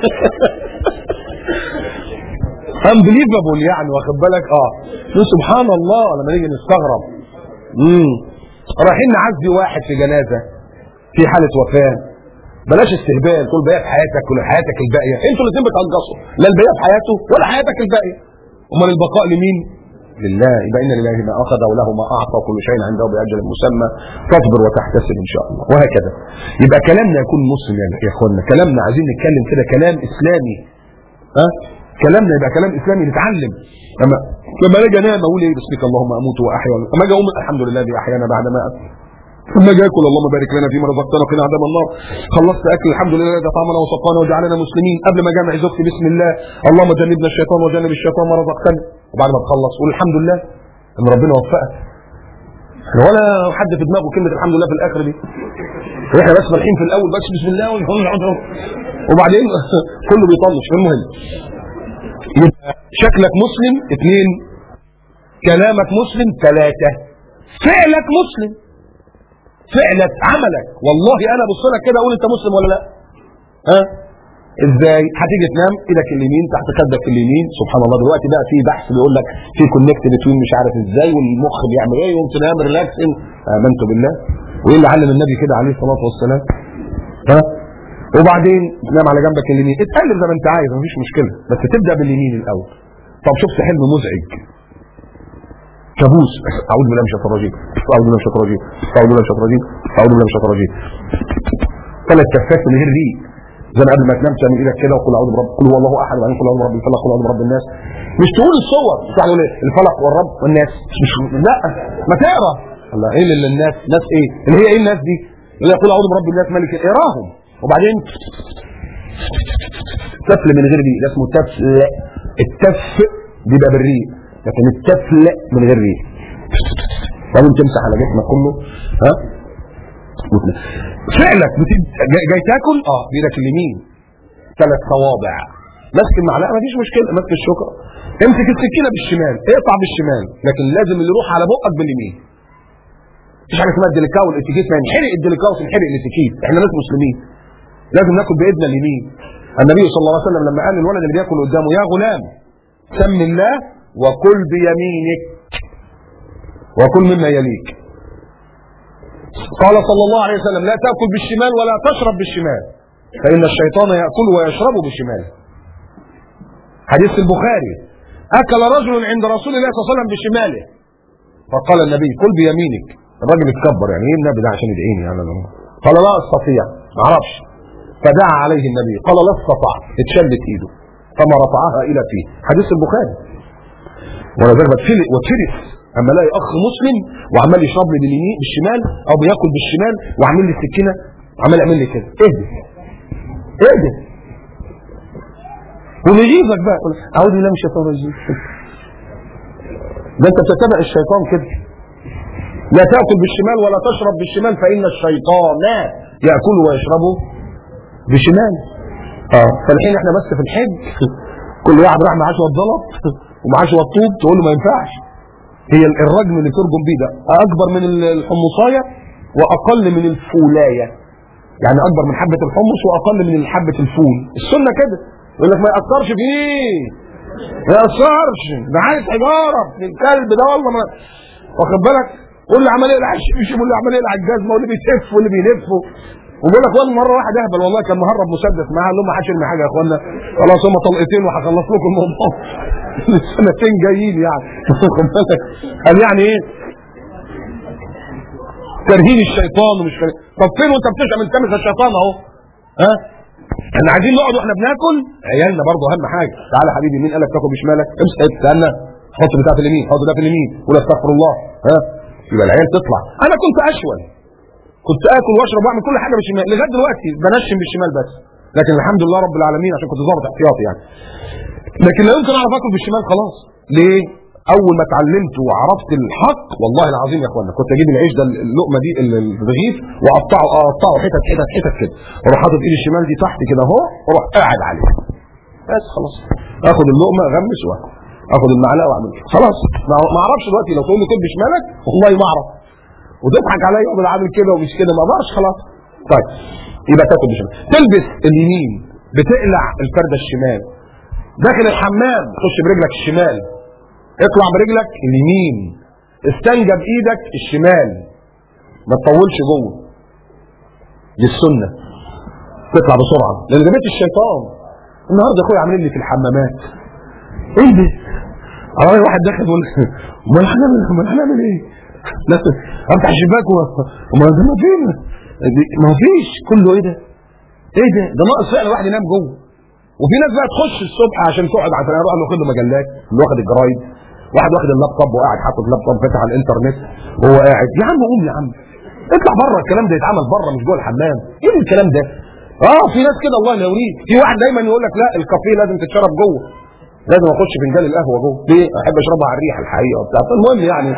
unbelievable يعني واخد بالك اه سبحان الله لما نيجي نستغرب امم رايحين نعزي واحد في جنازه في حاله وفاه بلاش استهبال تقول بقيه في حياتك ولا حياتك الباقيه انتوا الاثنين بتنقصوا لا البقيه في حياته ولا حياتك الباقيه امال البقاء لمين لله يبقى ان لله ما اخذ وله ما اعطى كل شيء عنده باجل مسمى تصبر وتحتسب ان شاء الله وهكذا يبقى كلامنا يكون مسلم يا اخوانا كلامنا عايزين نتكلم كده كلام اسلامي ها كلامنا يبقى كلام اسلامي نتعلم لما لما اجي انام اقول ايه بسمك اللهم اموت واحيا لما اجي اقوم الحمد لله الذي احيانا بعد ما ثم اجي اكل اللهم بارك لنا فيما رزقتنا وقنا عذاب النار خلصت اكل الحمد لله الذي اطعمنا وسقانا وجعلنا مسلمين قبل ما جامع زوجتي بسم الله اللهم جنبنا الشيطان وجنب الشيطان ما رزقتنا وبعد ما تخلص قول الحمد لله ان ربنا وفقك ولا حد في دماغه كلمه الحمد لله في الاخر دي احنا بس فرحين في الاول بس بسم الله وبعدين كله بيطنش المهم يبقى شكلك مسلم اثنين كلامك مسلم ثلاثة فعلك مسلم فعلك عملك والله انا ابص لك كده اقول انت مسلم ولا لا ها ازاي هتيجي تنام ايدك اليمين تحت خدك اليمين سبحان الله دلوقتي بقى في بحث بيقول لك في كونكت بتوين مش عارف ازاي والمخ بيعمل ايه يقوم تنام ريلاكس امنت بالله وايه اللي علم النبي كده عليه الصلاه والسلام ها وبعدين تنام على جنبك اليمين اتقلب زي ما انت عايز مفيش مشكله بس تبدا باليمين الاول طب شفت حلم مزعج كابوس اعوذ بالله من الشيطان الرجيم اعوذ بالله من الشيطان الرجيم اعوذ بالله من الشيطان الرجيم اعوذ بالله من الشيطان الرجيم ثلاث كفات من غير ريق زي ما قبل ما تنام تعمل ايدك كده وقول اعوذ برب قل هو الله احد وبعدين قل اعوذ برب الفلق قل اعوذ برب الناس مش تقول الصور بتاع الفلق والرب والناس مش لا ما تقرا الله ايه اللي الناس ناس ايه اللي هي ايه الناس دي اللي يقول اعوذ برب الناس ملك اقراهم وبعدين تفل من غير ريق ده اسمه تفل التف بيبقى بالريق لكن التفل من غير ريق بعدين تمسح على جسمك كله ها فعلك بتد... جاي, جاي تاكل اه بايدك اليمين ثلاث صوابع ماسك المعلقه مفيش مشكله ماسك الشوكه امسك السكينه بالشمال اقطع بالشمال لكن لازم اللي يروح على بقك باليمين مفيش حاجه اسمها الديليكاو والاتيكيت ما ينحرق الديليكاو وتنحرق الاتيكيت احنا ناس مسلمين لازم ناكل بايدنا اليمين النبي صلى الله عليه وسلم لما قال للولد اللي بياكل قدامه يا غلام سم الله وكل بيمينك وكل مما يليك قال صلى الله عليه وسلم لا تأكل بالشمال ولا تشرب بالشمال فإن الشيطان يأكل ويشرب بالشمال حديث البخاري أكل رجل عند رسول الله صلى الله عليه وسلم بشماله فقال النبي كل بيمينك الراجل اتكبر يعني ايه النبي ده عشان يدعيني يعني قال لا استطيع ما اعرفش فدعا عليه النبي قال لا استطعت اتشلت ايده فما رفعها الى فيه حديث البخاري وانا ذلك بتفلق واتفلس اما الاقي اخ مسلم وعمال يشرب لي باليمين بالشمال او بياكل بالشمال وعامل لي السكينه وعمال يعمل لي كده اهدى اهدى ويغيظك بقى يقول اعوذ بالله من الشيطان الرجيم ده انت بتتبع الشيطان كده لا تاكل بالشمال ولا تشرب بالشمال فان الشيطان ياكل ويشرب بشمال اه فالحين احنا بس في الحج كل واحد راح معاه شويه ضلط ومعاه شويه طوب تقول له ما ينفعش هي الرجم اللي ترجم بيه ده اكبر من الحمصايه واقل من الفولايه يعني اكبر من حبه الحمص واقل من حبه الفول السنه كده يقول لك ما ياثرش فيه ما ياثرش ده عايز حجاره من الكلب ده والله ما واخد بالك واللي عمال يقلع الشبشب واللي عمال يقلع الجزمه واللي بيتف واللي بيلف وبيقول لك واد مره واحد اهبل والله كان مهرب مسدس معاه قال لهم ما حدش يرمي حاجه يا اخوانا خلاص هم طلقتين وهخلص لكم الموضوع سنتين جايين يعني واخد بالك قال يعني ايه ترهين الشيطان ومش كده طب فين وانت بتشرب من تمس الشيطان اهو ها احنا عايزين نقعد واحنا بناكل عيالنا برضه اهم حاجه تعالى حبيبي مين قال لك تاكل بشمالك امسك استنى حط بتاع في اليمين حط ده في اليمين قول استغفر الله ها يبقى العيال تطلع انا كنت اشول كنت اكل واشرب واعمل كل حاجه بالشمال لغايه دلوقتي بنشم بالشمال بس لكن الحمد لله رب العالمين عشان كنت ظابط احتياطي يعني لكن لا يمكن اعرف اكل بالشمال خلاص ليه اول ما اتعلمت وعرفت الحق والله العظيم يا اخوانا كنت اجيب العيش ده اللقمه دي الرغيف واقطعه اقطعه حتت حتت حتت كده واروح حاطط ايدي الشمال دي تحت كده اهو واروح قاعد عليه بس خلاص اخد اللقمه اغمس واكل اخد المعلقه واعمل كده خلاص ما اعرفش دلوقتي لو تقول لي كل بشمالك والله ما اعرف وتضحك عليا واقول عامل كده ومش كده ما اقدرش خلاص طيب يبقى تاكل بشمال تلبس اليمين بتقلع الفرده الشمال داخل الحمام تخش برجلك الشمال اطلع برجلك اليمين استنجى بايدك الشمال ما تطولش جوه دي السنه تطلع بسرعه لان جابت الشيطان النهارده اخويا عاملين لي في الحمامات ايه ده؟ اه واحد داخل يقول امال هنعمل امال هنعمل ايه؟ ناس افتح الشباك وما ما فين ما فيش كله ايه ده؟ ايه ده؟ ده ناقص فعلا واحد ينام جوه وفي ناس بقى تخش الصبح عشان تقعد على الفنادق اللي واخد مجلات اللي واخد الجرايد واحد واخد اللابتوب وقاعد حاطط اللابتوب فاتح على الانترنت وهو قاعد يا عم قوم يا عم اطلع بره الكلام ده يتعمل بره مش جوه الحمام ايه الكلام ده؟ اه في ناس كده الله يوريك في واحد دايما يقول لك لا الكافيه لازم تتشرب جوه لازم اخش فنجان القهوه جوه ليه؟ احب اشربها على الريحه الحقيقه وبتاع المهم يعني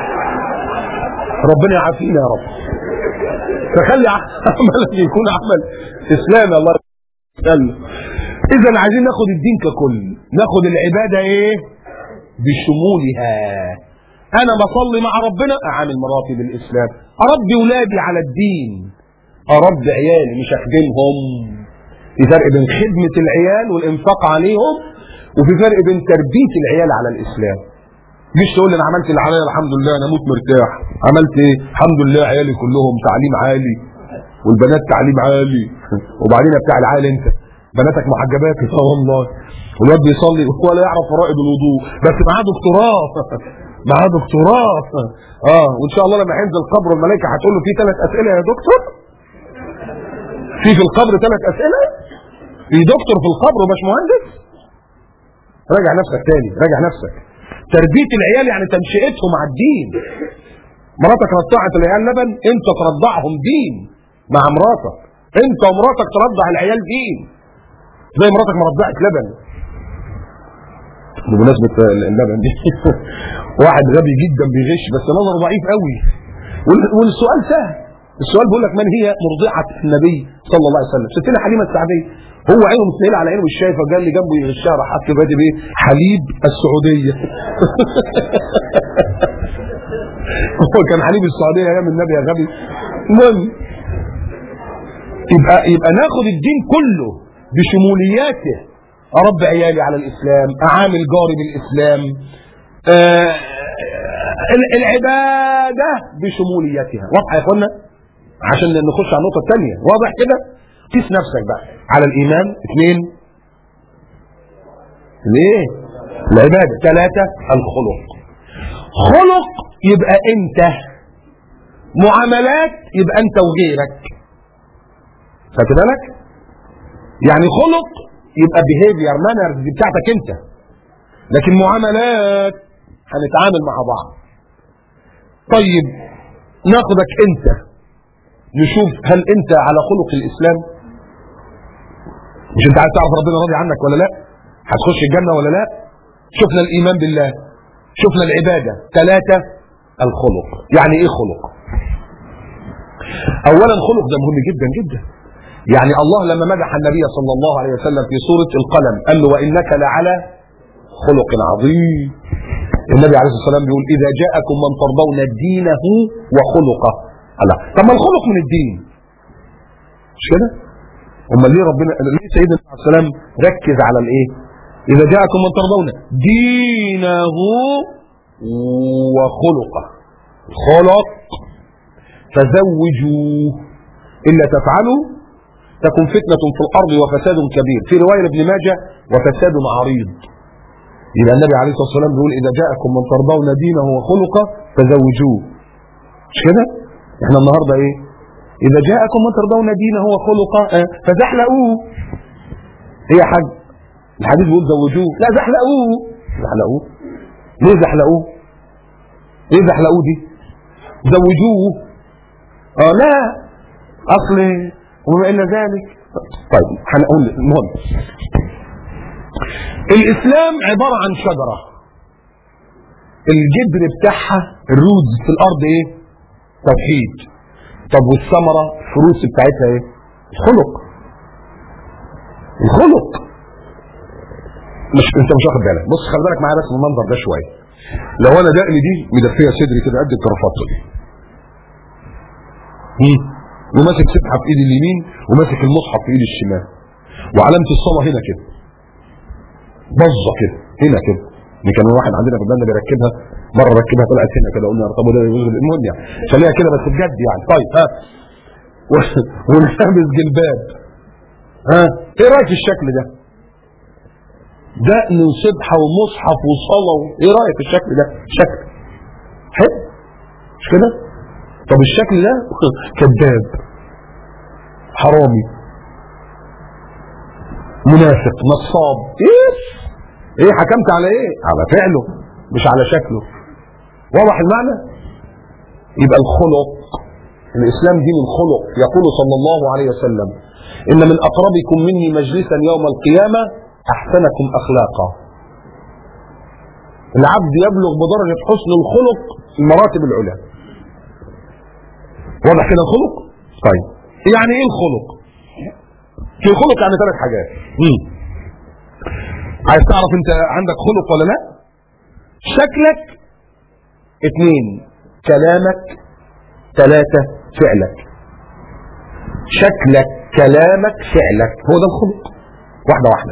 ربنا يعافينا يا رب فخلي عملك يكون عمل اسلامي الله يسلم اذا عايزين ناخد الدين ككل ناخد العباده ايه بشمولها انا بصلي مع ربنا اعامل مراتي بالاسلام اربي ولادي على الدين اربي عيالي مش اخدمهم في فرق بين خدمه العيال والانفاق عليهم وفي فرق بين تربيه العيال على الاسلام مش تقول لي انا عملت اللي عليا الحمد لله انا اموت مرتاح عملت ايه الحمد لله عيالي كلهم تعليم عالي والبنات تعليم عالي وبعدين بتاع العيال انت بناتك محجبات اه والله والواد بيصلي ولا يعرف فرائض الوضوء بس معاه دكتوراه معاه دكتوراه اه وان شاء الله لما هينزل القبر الملائكه هتقول له في ثلاث اسئله يا دكتور في في القبر ثلاث اسئله في دكتور في القبر ومش مهندس راجع نفسك تاني راجع نفسك تربيه العيال يعني تنشئتهم على الدين مراتك رضعت العيال لبن انت ترضعهم دين مع مراتك انت ومراتك ترضع العيال دين زي مراتك ما رضعت لبن بمناسبة اللبن دي واحد غبي جدا بيغش بس نظره ضعيف قوي والسؤال سهل السؤال بيقول لك من هي مرضعة النبي صلى الله عليه وسلم ستنا حليمة السعدية هو عينه متنيلة على عينه مش شايفه قال لي جنبه يغشها راح حط كاتب ايه حليب السعودية هو كان حليب السعودية ايام النبي يا غبي المهم يبقى يبقى ناخد الدين كله بشمولياته اربي عيالي على الاسلام اعامل جاري بالاسلام آه العباده بشموليتها واضحه يا اخوانا عشان نخش على النقطه الثانيه واضح كده قيس نفسك بقى على الايمان اثنين ليه العباده ثلاثه الخلق خلق يبقى انت معاملات يبقى انت وغيرك خدت بالك يعني خلق يبقى behavior manners دي بتاعتك انت لكن معاملات هنتعامل مع بعض طيب ناخدك انت نشوف هل انت على خلق الاسلام مش انت عايز تعرف ربنا راضي عنك ولا لا هتخش الجنه ولا لا شفنا الايمان بالله شفنا العباده ثلاثه الخلق يعني ايه خلق اولا خلق ده مهم جدا جدا يعني الله لما مدح النبي صلى الله عليه وسلم في سوره القلم قال له وانك لعلى خلق عظيم النبي عليه الصلاه والسلام بيقول اذا جاءكم من ترضون دينه وخلقه الله طب ما الخلق من الدين مش كده امال ليه ربنا ليه سيدنا عليه السلام ركز على الايه اذا جاءكم من ترضون دينه وخلقه خلق فزوجوه الا تفعلوا تكن فتنة في الأرض وفساد كبير في رواية ابن ماجه وفساد عريض يبقى النبي عليه الصلاة والسلام بيقول إذا جاءكم من ترضون دينه وخلقه فزوجوه مش كده؟ احنا النهارده ايه؟ إذا جاءكم من ترضون دينه وخلقه اه فزحلقوه هي حاج الحديث بيقول زوجوه لا زحلقوه زحلقوه ليه زحلقوه؟ ليه زحلقوه دي؟ زوجوه اه لا اصل وما الى ذلك طيب هنقول المهم الاسلام عباره عن شجره الجذر بتاعها الروز في الارض ايه توحيد طب والثمره الفروس بتاعتها ايه الخلق الخلق مش انت مش واخد بالك بص خلي بالك معايا بس من المنظر ده شويه لو انا دقني دي مدفيه صدري كده قد الكرافات دي وماسك سبحه في ايدي اليمين وماسك المصحف في ايدي الشمال وعلامه الصلاه هنا كده بظه كده هنا كده دي كان واحد عندنا في البلد بيركبها مره ركبها طلعت هنا كده قلنا طب وده المهم يعني خليها كده بس بجد يعني طيب ها ولابس جلباب ها ايه رايك في الشكل ده؟ دقن وسبحه ومصحف وصلاه ايه رايك في الشكل ده؟ شكل حلو مش كده؟ طب الشكل ده كذاب حرامي منافق نصاب ايه ايه حكمت على ايه على فعله مش على شكله واضح المعنى يبقى الخلق الاسلام دين الخلق يقول صلى الله عليه وسلم ان من اقربكم مني مجلسا يوم القيامه احسنكم اخلاقا العبد يبلغ بدرجه حسن الخلق المراتب العلى واضح كده الخلق طيب يعني ايه الخلق في الخلق يعني ثلاث حاجات مم. عايز تعرف انت عندك خلق ولا لا شكلك اثنين كلامك ثلاثة فعلك شكلك كلامك فعلك هو ده الخلق واحدة واحدة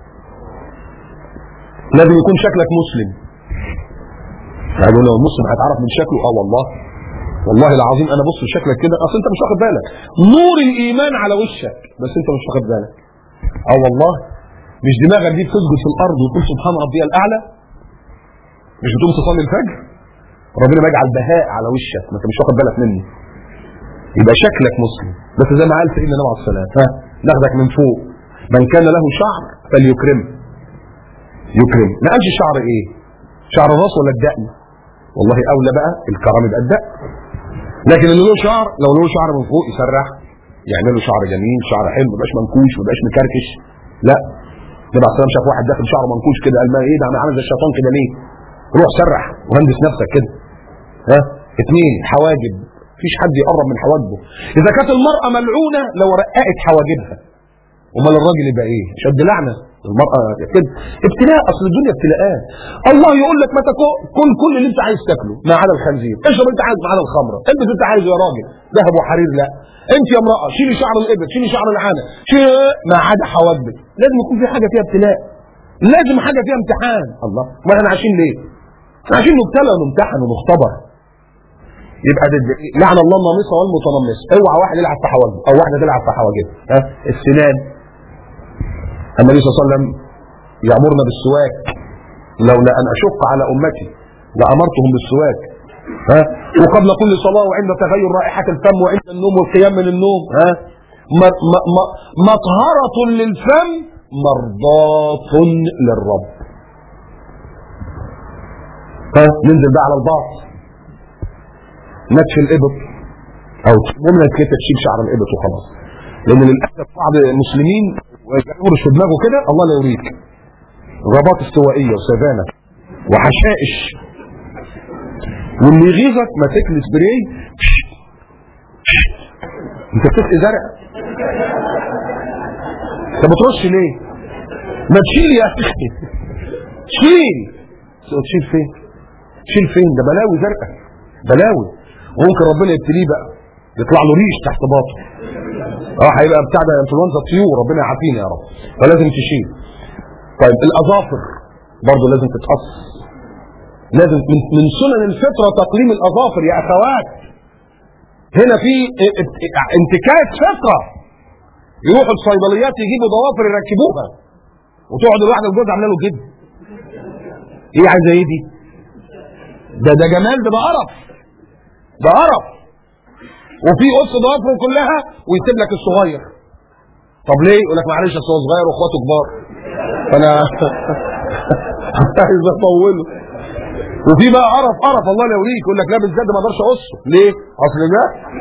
لازم يكون شكلك مسلم يعني لو مسلم هتعرف من شكله اه والله والله العظيم انا بص لشكلك كده اصل انت مش واخد بالك نور الايمان على وشك بس انت مش واخد بالك اه والله مش دماغك دي بتسجد في الارض وتقول سبحان ربي الاعلى مش بتقوم تصلي الفجر ربنا بيجعل بهاء على وشك ما انت مش واخد بالك مني يبقى شكلك مسلم بس زي ما قال سيدنا النبي عليه الصلاه ها ناخدك من فوق من كان له شعر فليكرم يكرم ما قالش شعر ايه شعر الراس ولا الدقن والله اولى بقى الكرم يبقى الدقن لكن اللي له شعر لو له شعر من فوق يسرح يعمل له شعر جميل شعر حلو ما يبقاش منكوش ما يبقاش مكركش لا النبي عليه الصلاه شاف واحد داخل شعره منكوش كده قال ما ايه ده عامل زي الشيطان كده ليه؟ روح سرح وهندس نفسك كده ها اثنين حواجب مفيش حد يقرب من حواجبه اذا كانت المراه ملعونه لو رققت حواجبها امال الراجل يبقى ايه؟ شد لعنه المرأة كده ابتلاء اصل الدنيا ابتلاءات الله يقول لك ما تاكل كل كل اللي انت عايز تاكله ما عدا الخنزير اشرب انت عايز ما عدا الخمره البس انت عايز يا راجل ذهب وحرير لا انت يا امراه شيلي شعر الابل شيلي شعر العانه شيلي ما عدا حواجبك لازم يكون في حاجه فيها ابتلاء لازم حاجه فيها امتحان الله ما احنا عايشين ليه؟ احنا عايشين نبتلى ونمتحن ونختبر يبقى ده لعن الله النامصه والمتنمص اوعى واحد يلعب في حواجبه او واحده تلعب في حواجبها ها السنان النبي صلى الله عليه وسلم يأمرنا بالسواك لولا أن أشق على أمتي لأمرتهم بالسواك ها وقبل كل صلاة وعند تغير رائحة الفم وعند النوم والقيام من النوم ها مطهرة للفم مرضاة للرب ها ننزل بقى على الباص نتف الإبط أو ممكن كده تشيل شعر الإبط وخلاص لأن للأسف بعض المسلمين يورش في دماغه كده الله لا يريك غابات استوائية وسافانة وحشائش واللي يغيظك ماسك لي سبراي انت بتسقي زرع انت بترش ليه ما تشيل يا اخي شيل تشيل فين تشيل فين ده بلاوي زرقاء بلاوي وممكن ربنا يبتليه بقى يطلع له ريش تحت باطه اه هيبقى بتاع ده انفلونزا طيور ربنا يعافينا يا رب فلازم تشيل طيب الاظافر برضه لازم تتقص لازم من, من سنن الفطره تقليم الاظافر يا اخوات هنا في انتكاس فطره يروحوا الصيدليات يجيبوا ضوافر يركبوها وتقعد الواحده الجوز عامله له كده ايه عايزه ايه دي ده ده جمال ده ده قرف ده قرف وفي قص ضوافره كلها ويسيب لك الصغير طب ليه يقول لك معلش اصل هو صغير واخواته كبار فانا عايز اطوله وفي بقى قرف قرف الله لا يوريك يقول لك لا بالذات ما اقدرش اقصه ليه اصل ده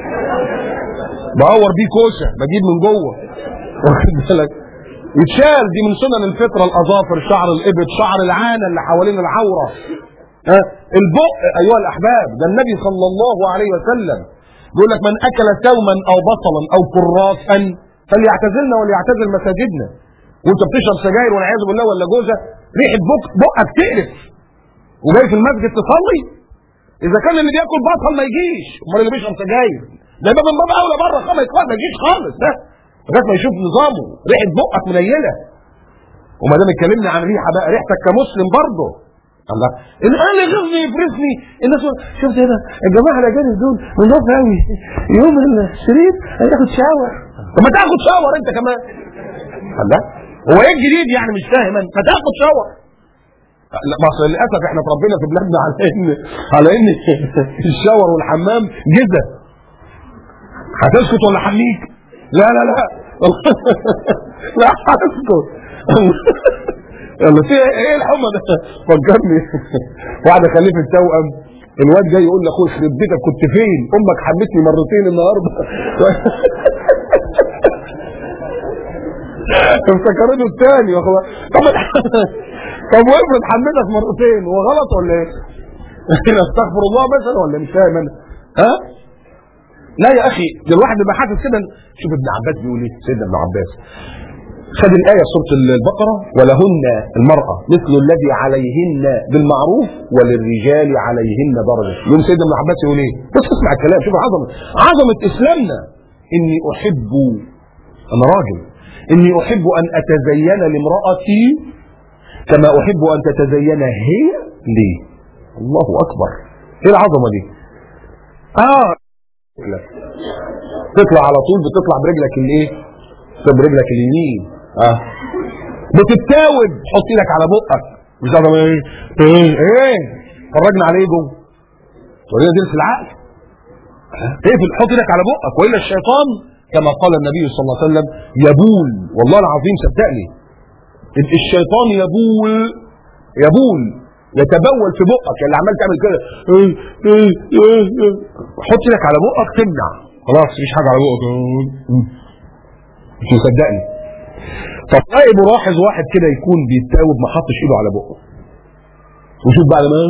بعور بيه كوشه بجيب من جوه واخد بالك يتشال دي من سنن الفطره الاظافر شعر الابط شعر العانه اللي حوالين العوره ها البق ايها الاحباب ده النبي صلى الله عليه وسلم بيقول لك من اكل ثوما او بصلا او كراسا فليعتزلنا وليعتزل مساجدنا وانت بتشرب سجاير والعياذ بالله ولا جوزه ريحه بق بقك تقرف وجاي في المسجد تصلي اذا كان اللي بياكل بصل ما يجيش امال اللي بيشرب سجاير ده باب من باب اولى بره خمس ما يجيش خالص ده لغايه ما يشوف نظامه ريحه بقك منيله وما دام اتكلمنا عن ريحه بقى ريحتك كمسلم برضه الله الان يغيظني يفرسني الناس شفت هنا الجماعه الاجانب دول نضاف قوي يوم الشريف هياخد شاور طب ما تاخد شاور انت كمان الله هو ايه الجديد يعني مش فاهم انت ما تاخد شاور لا ما اصل للاسف احنا اتربينا في بلادنا على ان على ان الشاور والحمام جزء هتسكت ولا حميك لا لا لا لا هتسكت يلا في ايه الحمى ده فكرني واحده خليفه توأم الواد جاي يقول لاخوه يخرب بيتك كنت فين امك حمتني مرتين النهارده افتكرته الثاني طب طب وافرض حمتك مرتين هو غلط ولا ايه؟ استغفر الله مثلا ولا مش فاهم انا ها؟ لا يا اخي ده الواحد بيبقى حاسس كده شوف ابن عباس بيقول ايه سيدنا ابن عباس خد الآية سورة البقرة ولهن المرأة مثل الذي عليهن بالمعروف وللرجال عليهن درجة يوم سيدنا ابن عباس يقول ايه بس اسمع الكلام شوف عظمة عظمة إسلامنا إني أحب أنا راجل إني أحب أن أتزين لامرأتي كما أحب أن تتزين هي لي الله أكبر إيه العظمة دي آه تطلع على طول بتطلع برجلك الايه برجلك اليمين اه بتتاوب حط ايدك على بقك مش عارف ايه ايه ايه فرجنا عليه جوه ورينا دي في العقل اقفل حط ايدك على بقك والا الشيطان كما قال النبي صلى الله عليه وسلم يبول والله العظيم صدقني الشيطان يبول يبول يتبول في بقك اللي عمال تعمل كده حط ايدك على بقك تمنع خلاص مفيش حاجه على بقك مش مصدقني طب تلاقي ملاحظ واحد كده يكون بيتاوب ما حطش ايده على بقه وشوف بعد ما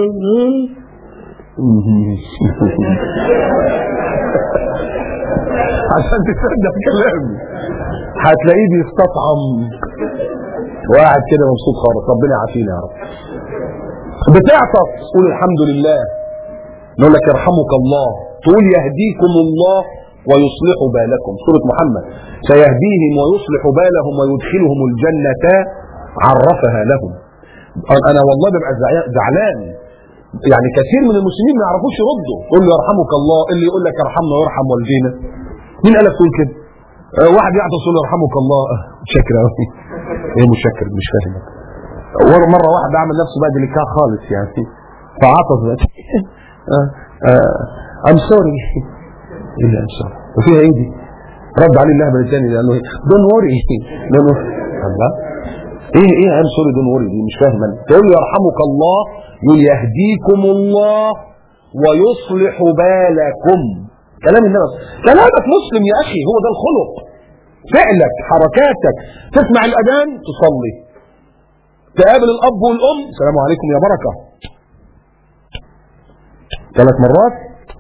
عشان تصدق كلامي هتلاقيه بيستطعم وقاعد كده مبسوط خالص ربنا يعافينا يا رب بتعطس قول الحمد لله نقول لك يرحمك الله تقول يهديكم الله ويصلح بالكم سورة محمد سيهديهم ويصلح بالهم ويدخلهم الجنة عرفها لهم أنا والله ببقى زعلان يعني كثير من المسلمين ما يعرفوش يردوا قول له يرحمك الله اللي يقول لك يرحمنا ويرحم والدينا مين قالك تقول كده أه واحد يعطس يقول يرحمك الله متشكر قوي ايه متشكر مش فاهم مرة واحد عمل نفسه بقى ديليكا خالص يعني فعطس بقى ام سوري ايه ام سوري وفيها ايه دي رد عليه اللهبل الثاني قال له دون وري دون الله ايه ايه قال سوري دون وري دي مش فاهم انا تقول له يرحمك الله يقول يهديكم الله ويصلح بالكم كلام النبي كلامك مسلم يا اخي هو ده الخلق فعلك حركاتك تسمع الاذان تصلي تقابل الاب والام السلام عليكم يا بركه ثلاث مرات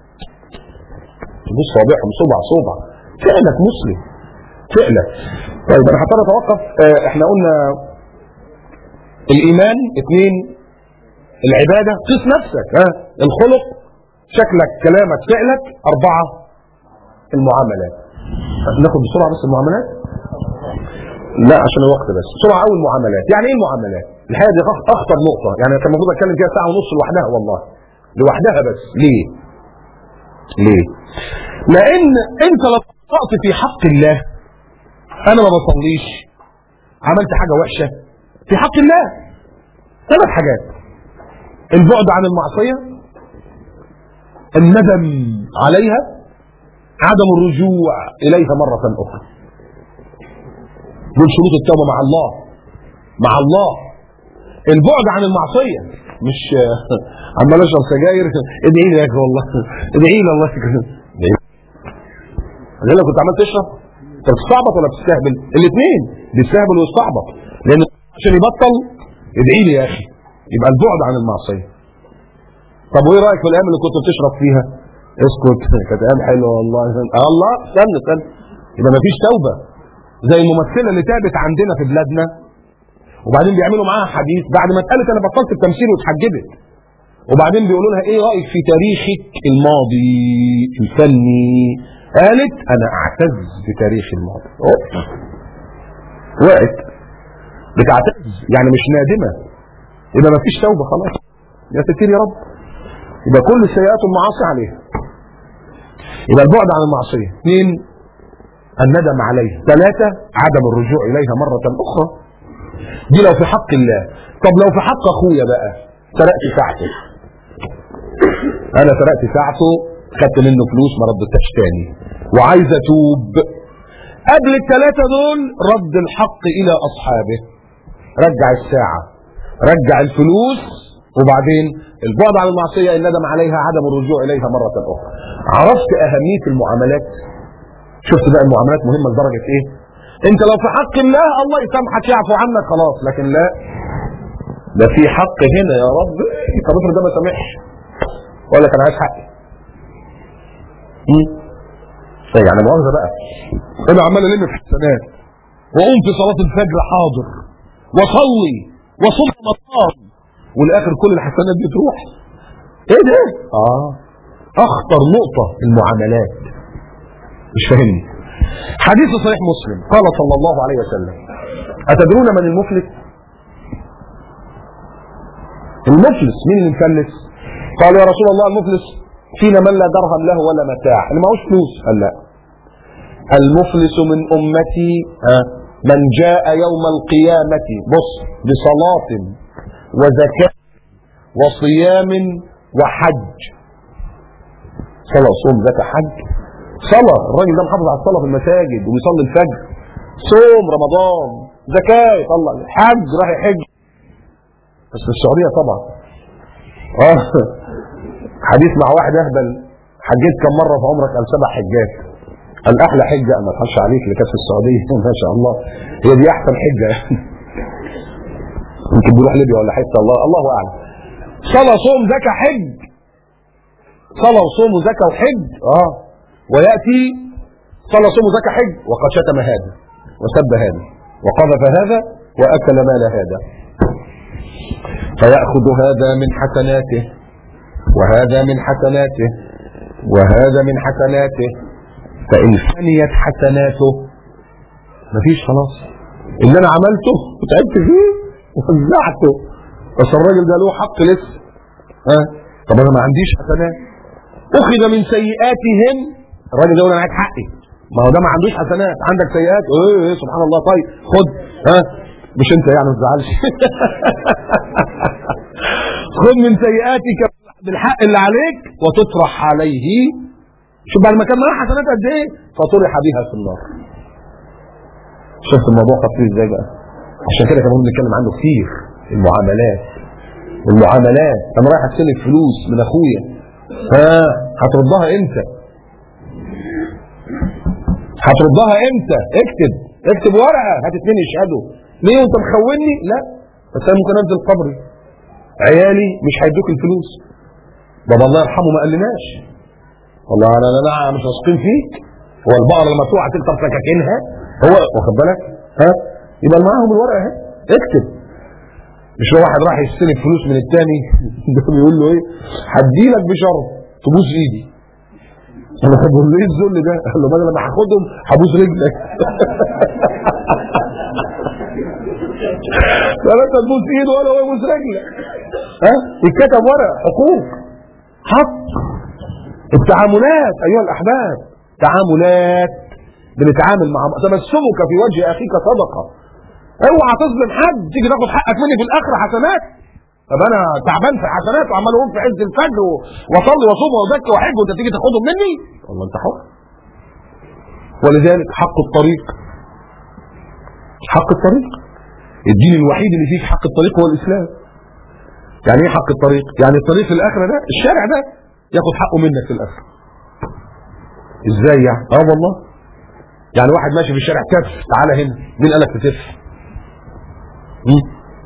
تبص صابعهم صبع صبع فعلك مسلم فعلك طيب انا هضطر اتوقف آه، احنا قلنا الايمان اثنين العباده قيس نفسك ها الخلق شكلك كلامك فعلك اربعه المعاملات ناخد بسرعه بس المعاملات لا عشان الوقت بس بسرعه قوي المعاملات يعني ايه المعاملات الحقيقه دي أخ- اخطر نقطه يعني كان المفروض اتكلم فيها ساعه ونص لوحدها والله لوحدها بس ليه ليه لان انت لو اخطات في حق الله انا ما بصليش عملت حاجه وحشه في حق الله ثلاث حاجات البعد عن المعصيه الندم عليها عدم الرجوع اليها مره اخرى دول شروط التوبه مع الله مع الله البعد عن المعصيه مش عمال اشرب سجاير ادعي لي يا اخي والله ادعي لي الله يكرمك غير لو كنت عمال تشرب انت بتستعبط ولا بتستهبل الاثنين بيستهبل ويستعبط لان عشان يبطل ادعي لي يا اخي يبقى البعد عن المعصيه طب وايه رايك في الايام اللي كنت بتشرب فيها اسكت كانت ايام حلوه والله الله استنى استنى يبقى مفيش توبه زي الممثله اللي تابت عندنا في بلادنا وبعدين بيعملوا معاها حديث بعد ما اتقالت انا بطلت التمثيل واتحجبت وبعدين بيقولوا لها ايه رايك في تاريخك الماضي الفني قالت انا اعتز بتاريخي الماضي أوه. وقعت بتعتز يعني مش نادمه يبقى مفيش توبه خلاص يا ستير يا رب يبقى كل السيئات والمعاصي عليها يبقى البعد عن المعصيه اثنين الندم عليها ثلاثه عدم الرجوع اليها مره اخرى دي لو في حق الله طب لو في حق اخويا بقى سرقت ساعته انا سرقت ساعته خدت منه فلوس ما ردتهاش تاني وعايز اتوب قبل الثلاثه دول رد الحق الى اصحابه رجع الساعه رجع الفلوس وبعدين البعد عن المعصيه الندم عليها عدم الرجوع اليها مره اخرى عرفت اهميه المعاملات شفت بقى المعاملات مهمه لدرجه ايه انت لو في حق الله الله يسامحك يعفو عنك خلاص لكن لا ده في حق هنا يا رب طب افرض ده ما سامحش ولا كان عايز حقي مم. طيب يعني مؤاخذه بقى انا عمال الم في الحسنات واقوم في صلاه الفجر حاضر واصلي واصوم رمضان والاخر كل الحسنات دي تروح ايه ده؟ اه اخطر نقطه المعاملات مش فاهمني حديث صحيح مسلم قال صلى الله عليه وسلم أتدرون من المفلس المفلس مين اللي مفلس قال يا رسول الله المفلس فينا من لا درهم له ولا متاع اللي معهوش فلوس قال لا المفلس من أمتي ها من جاء يوم القيامة بص بصلاة وزكاة وصيام وحج صلاة صوم زكاة حج صلاة الراجل ده محافظ على الصلاة في المساجد وبيصلي الفجر صوم رمضان زكاة يطلع حج راح يحج بس في السعودية طبعا اه حديث مع واحد اهبل حجيت كم مرة في عمرك قال سبع حجات قال احلى حجة ما تخش عليك اللي كانت في السعودية ما شاء الله هي دي احسن حجة يعني يمكن بيروح ليبيا ولا حته الله الله اعلم صلاة صوم زكاة حج صلاة وصوم وزكاة وحج اه ويأتي صلى صوم زكى حج وقد شتم هذا وسب هذا وقذف هذا وأكل مال هذا فيأخذ هذا من حسناته وهذا من حسناته وهذا من حسناته فإن فنيت حسناته مفيش خلاص اللي أنا عملته وتعبت فيه وفزعته بس الراجل ده له حق لسه ها طب أنا ما عنديش حسنات أخذ من سيئاتهم الراجل ده يقول انا عايز حقي ما هو ده ما عندوش حسنات عندك سيئات ايه ايه سبحان الله طيب خد ها مش انت يعني ما تزعلش خد من سيئاتك بالحق اللي عليك وتطرح عليه شوف بعد ما كان معاه حسنات قد ايه فطرح بها في النار شفت الموضوع خطير ازاي بقى عشان كده كمان بنتكلم عنه كتير المعاملات المعاملات انا رايح استلف فلوس من اخويا ها هتردها امتى هتردها امتى اكتب اكتب ورقه هات اتنين يشهدوا ليه وانت مخوني لا بس انا ممكن انزل قبري عيالي مش هيدوك الفلوس بابا الله يرحمه ما قالناش والله انا انا أنا مش واثقين فيك هو البقره لما تقع تقدر سكاكينها هو واخد بالك ها يبقى معاهم الورقه اهي اكتب مش لو واحد راح يستلف فلوس من التاني ده بيقول له ايه هديلك بشرط تبوس ايدي انا بقول له ايه الذل ده؟ قال له بدل ما هاخدهم هبوس رجلك ولا انت تبوس ايده ولا هو يبوس رجلك ها يتكتب ورق حقوق حق التعاملات ايها الاحباب تعاملات بنتعامل مع تبسمك في وجه اخيك صدقه اوعى تظلم حد تيجي تاخد حقك مني في الاخره حسنات طب انا تعبان في حسنات وعمال اقوم في عز الفجر و- واصلي واصوم وازكي واحج وانت تيجي تاخدهم مني والله انت حر ولذلك حق الطريق حق الطريق الدين الوحيد اللي فيه حق الطريق هو الاسلام يعني ايه حق الطريق يعني الطريق في الاخره ده الشارع ده ياخد حقه منك في الاخره ازاي يعني اه والله يعني واحد ماشي في الشارع تف تعالى هنا مين قالك تتف مم؟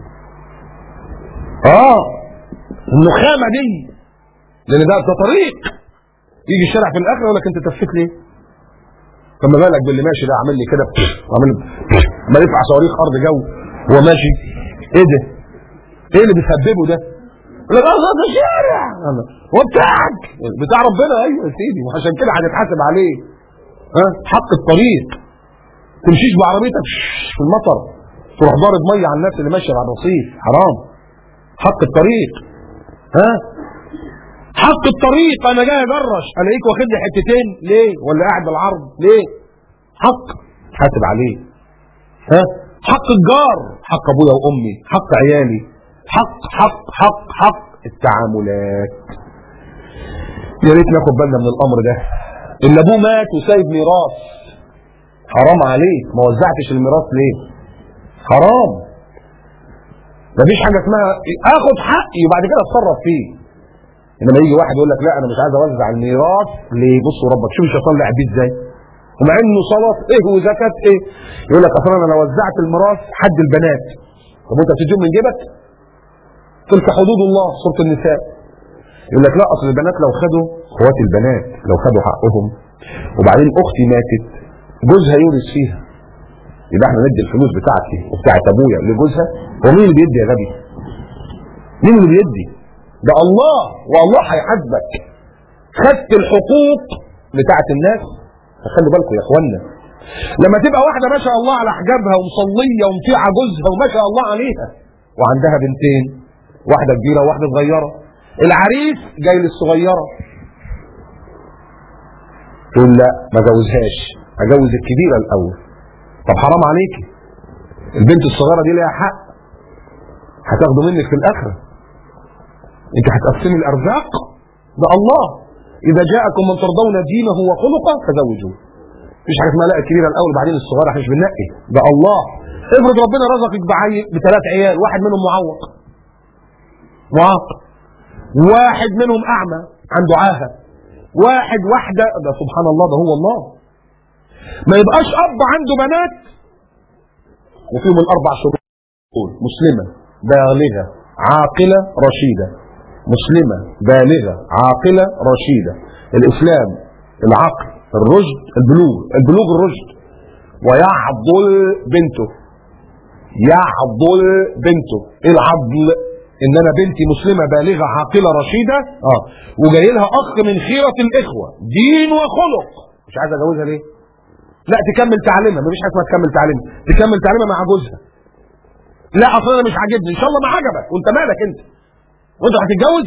اه النخامه دي لان ده ده طريق يجي الشارع في الاخره يقول لك انت تفيت ليه فما بالك باللي ماشي ده عامل لي كده وعامل ما يرفع صواريخ ارض جو هو ماشي ايه ده ايه اللي بيسببه ده يقول لك اه ده الشارع هو بتاعك بتاع ربنا ايوه يا سيدي وعشان كده هنتحاسب عليه ها حق الطريق تمشيش بعربيتك في المطر تروح ضارب ميه على الناس اللي ماشيه على الرصيف حرام حق الطريق ها حق الطريق انا جاي اجرش الاقيك واخد لي حتتين ليه ولا قاعد بالعرض ليه حق حاسب عليه ها حق الجار حق ابويا وامي حق عيالي حق حق حق حق التعاملات يا ريت ناخد بالنا من الامر ده اللي ابوه مات وسايب ميراث حرام عليك ما وزعتش الميراث ليه حرام مفيش حاجه اسمها اخد حقي وبعد كده اتصرف فيه انما يجي واحد يقول لك لا انا مش عايز اوزع الميراث ليه بصوا ربك شوف الشيطان لعب بيه ازاي ومع انه صلاه ايه وزكاه ايه يقول لك اصلا انا لو وزعت الميراث حد البنات طب انت بتديهم من جيبك تلك حدود الله سوره النساء يقول لك لا اصل البنات لو خدوا اخوات البنات لو خدوا حقهم وبعدين اختي ماتت جوزها يورث فيها يبقى احنا ندي الفلوس بتاعتي وبتاعت ابويا لجوزها هو مين اللي بيدي يا غبي؟ مين اللي بيدي؟ ده الله والله هيحاسبك خدت الحقوق بتاعت الناس فخلوا بالكم يا اخوانا لما تبقى واحده ما شاء الله على حجابها ومصليه ومطيعه جوزها وما شاء الله عليها وعندها بنتين واحده كبيره وواحده صغيره العريس جاي للصغيره تقول لا ما جوزهاش اجوز الكبيره الاول طب حرام عليكي البنت الصغيره دي ليها حق هتاخده منك في الاخره انت هتقسمي الارزاق ده الله اذا جاءكم من ترضون دينه وخلقه فزوجوه مفيش حاجه اسمها لا الكبيره الاول بعدين الصغيره احنا مش بننقي ده الله افرض ربنا رزقك بعيل بثلاث عيال واحد منهم معوق معاق واحد منهم اعمى عنده عاهه واحد واحده ده سبحان الله ده هو الله ما يبقاش اب عنده بنات وفيهم الاربع شروط مسلمه بالغه عاقله رشيده مسلمه بالغه عاقله رشيده الاسلام العقل الرشد البلوغ البلوغ الرشد ويعضل بنته يعضل بنته ايه العضل ان انا بنتي مسلمه بالغه عاقله رشيده اه وجاي لها اخ من خيره الاخوه دين وخلق مش عايز اجوزها ليه لا تكمل تعليمها مفيش حاجه اسمها تكمل تعليمها تكمل تعليمها مع جوزها لا اصل انا مش عاجبني ان شاء الله ما عجبك وانت مالك انت وانت هتتجوز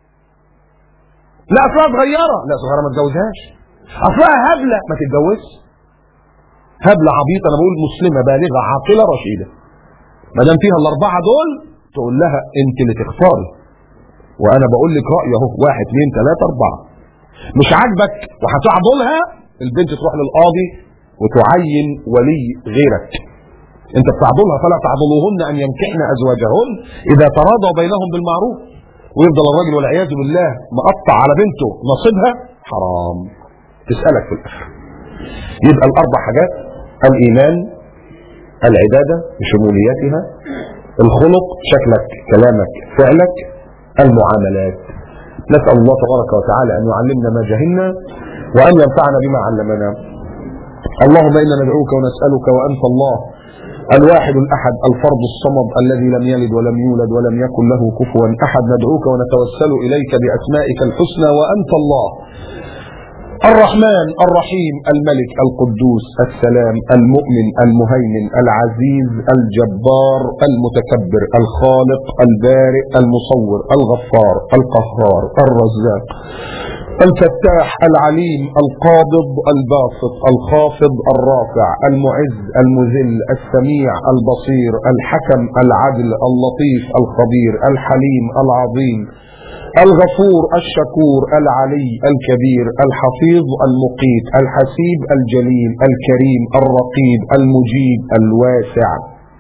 لا اصلها صغيره لا صغيره ما تتجوزهاش اصلها هبله ما تتجوزش هبله عبيطه انا بقول مسلمه بالغه عاقله رشيده ما دام فيها الاربعه دول تقول لها انت اللي تختاري وانا بقول لك رايي اهو واحد اثنين ثلاثه اربعه مش عاجبك وهتعضلها البنت تروح للقاضي وتعين ولي غيرك انت بتعضلها فلا تعضلوهن ان ينكحن ازواجهن اذا تراضوا بينهم بالمعروف ويفضل الراجل والعياذ بالله مقطع على بنته نصيبها حرام تسألك في الاخر يبقى الاربع حاجات الايمان العبادة بشمولياتها الخلق شكلك كلامك فعلك المعاملات نسأل الله تبارك وتعالى أن يعلمنا ما جهلنا وأن ينفعنا بما علمنا اللهم إنا ندعوك ونسألك وأنت الله الواحد الأحد الفرد الصمد الذي لم يلد ولم يولد ولم يكن له كفوا أحد ندعوك ونتوسل إليك بأسمائك الحسنى وأنت الله الرحمن الرحيم الملك القدوس السلام المؤمن المهيمن العزيز الجبار المتكبر الخالق البارئ المصور الغفار القهار الرزاق الفتاح العليم القابض الباسط الخافض الرافع المعز المذل السميع البصير الحكم العدل اللطيف الخبير الحليم العظيم الغفور الشكور العلي الكبير الحفيظ المقيت الحسيب الجليل الكريم الرقيب المجيب الواسع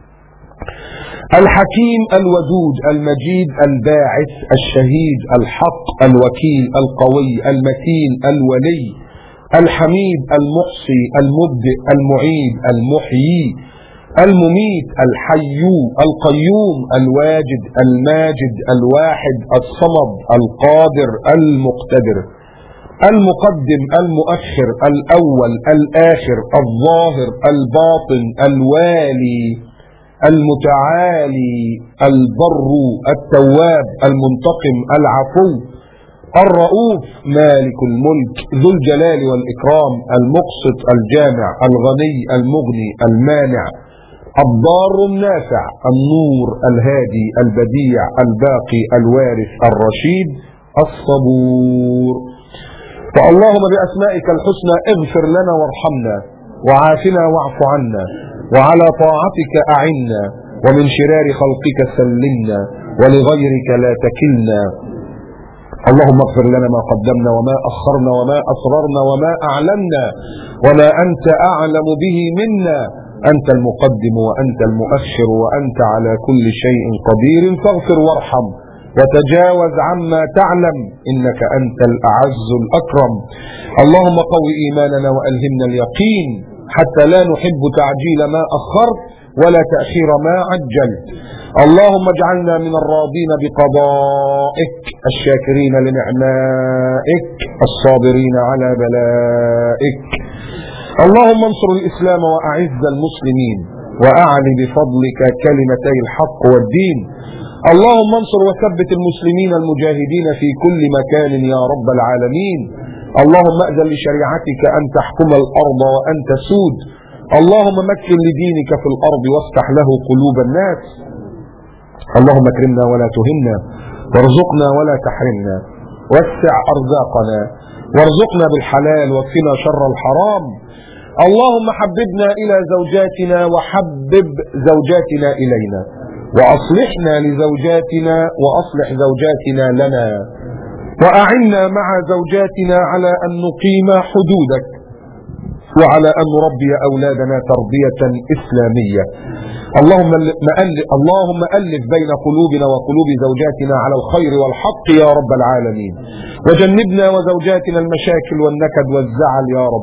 الحكيم الودود المجيد الباعث الشهيد الحق الوكيل القوي المتين الولي الحميد المحصي المبدئ المعيد المحيي المميت الحي القيوم الواجد الماجد الواحد الصمد القادر المقتدر المقدم المؤخر الأول الآخر الظاهر الباطن الوالي المتعالي البر التواب المنتقم العفو الرؤوف مالك الملك ذو الجلال والإكرام المقسط الجامع الغني المغني المانع الضار النافع النور الهادي البديع الباقي الوارث الرشيد الصبور فاللهم بأسمائك الحسنى اغفر لنا وارحمنا وعافنا واعف عنا وعلى طاعتك أعنا ومن شرار خلقك سلمنا ولغيرك لا تكلنا اللهم اغفر لنا ما قدمنا وما أخرنا وما أسررنا وما أعلنا وما أنت أعلم به منا أنت المقدم وأنت المؤخر وأنت على كل شيء قدير فاغفر وارحم وتجاوز عما تعلم إنك أنت الأعز الأكرم اللهم قو إيماننا وألهمنا اليقين حتى لا نحب تعجيل ما أخرت ولا تأخير ما عجلت اللهم اجعلنا من الراضين بقضائك الشاكرين لنعمائك الصابرين على بلائك اللهم انصر الإسلام وأعز المسلمين وأعل بفضلك كلمتي الحق والدين اللهم انصر وثبت المسلمين المجاهدين في كل مكان يا رب العالمين اللهم أذن لشريعتك أن تحكم الأرض وأن تسود اللهم مكن لدينك في الأرض وافتح له قلوب الناس اللهم اكرمنا ولا تهنا وارزقنا ولا تحرمنا وسع أرزاقنا وارزقنا بالحلال واكفنا شر الحرام اللهم حببنا إلى زوجاتنا وحبب زوجاتنا إلينا وأصلحنا لزوجاتنا وأصلح زوجاتنا لنا وأعنا مع زوجاتنا على أن نقيم حدودك وعلى أن نربي أولادنا تربية إسلامية اللهم مألف اللهم ألف بين قلوبنا وقلوب زوجاتنا على الخير والحق يا رب العالمين وجنبنا وزوجاتنا المشاكل والنكد والزعل يا رب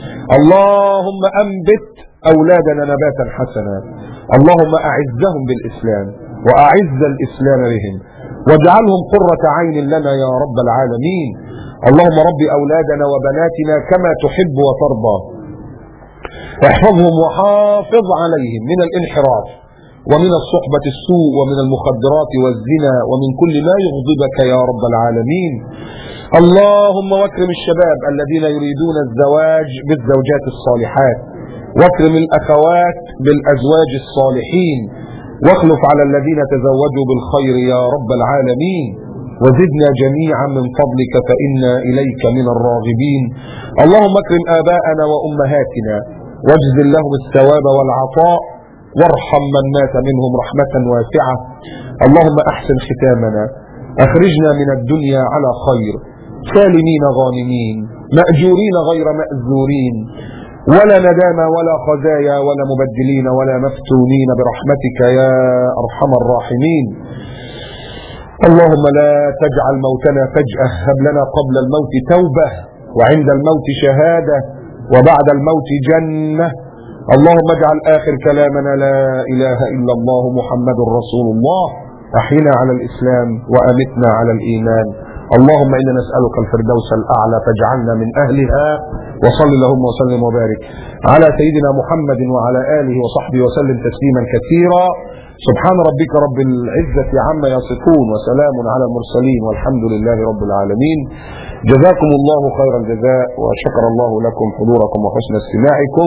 اللهم أنبت أولادنا نباتا حسنا اللهم أعزهم بالإسلام وأعز الإسلام بهم واجعلهم قرة عين لنا يا رب العالمين اللهم رب أولادنا وبناتنا كما تحب وترضى احفظهم وحافظ عليهم من الانحراف ومن الصحبة السوء ومن المخدرات والزنا ومن كل ما يغضبك يا رب العالمين اللهم واكرم الشباب الذين يريدون الزواج بالزوجات الصالحات واكرم الأخوات بالأزواج الصالحين واخلف على الذين تزوجوا بالخير يا رب العالمين وزدنا جميعا من فضلك فإنا إليك من الراغبين اللهم اكرم آباءنا وأمهاتنا واجزل لهم الثواب والعطاء وارحم من مات منهم رحمة واسعة اللهم أحسن ختامنا أخرجنا من الدنيا على خير سالمين غانمين مأجورين غير مأزورين ولا ندامة ولا خزايا ولا مبدلين ولا مفتونين برحمتك يا أرحم الراحمين اللهم لا تجعل موتنا فجأة هب لنا قبل الموت توبة وعند الموت شهادة وبعد الموت جنة اللهم اجعل آخر كلامنا لا إله إلا الله محمد رسول الله أحينا على الإسلام وأمتنا على الإيمان اللهم إنا نسألك الفردوس الأعلى فاجعلنا من أهلها وصل اللهم وسلم وبارك على سيدنا محمد وعلى آله وصحبه وسلم تسليما كثيرا سبحان ربك رب العزة عما يصفون وسلام على المرسلين والحمد لله رب العالمين جزاكم الله خير الجزاء وشكر الله لكم حضوركم وحسن استماعكم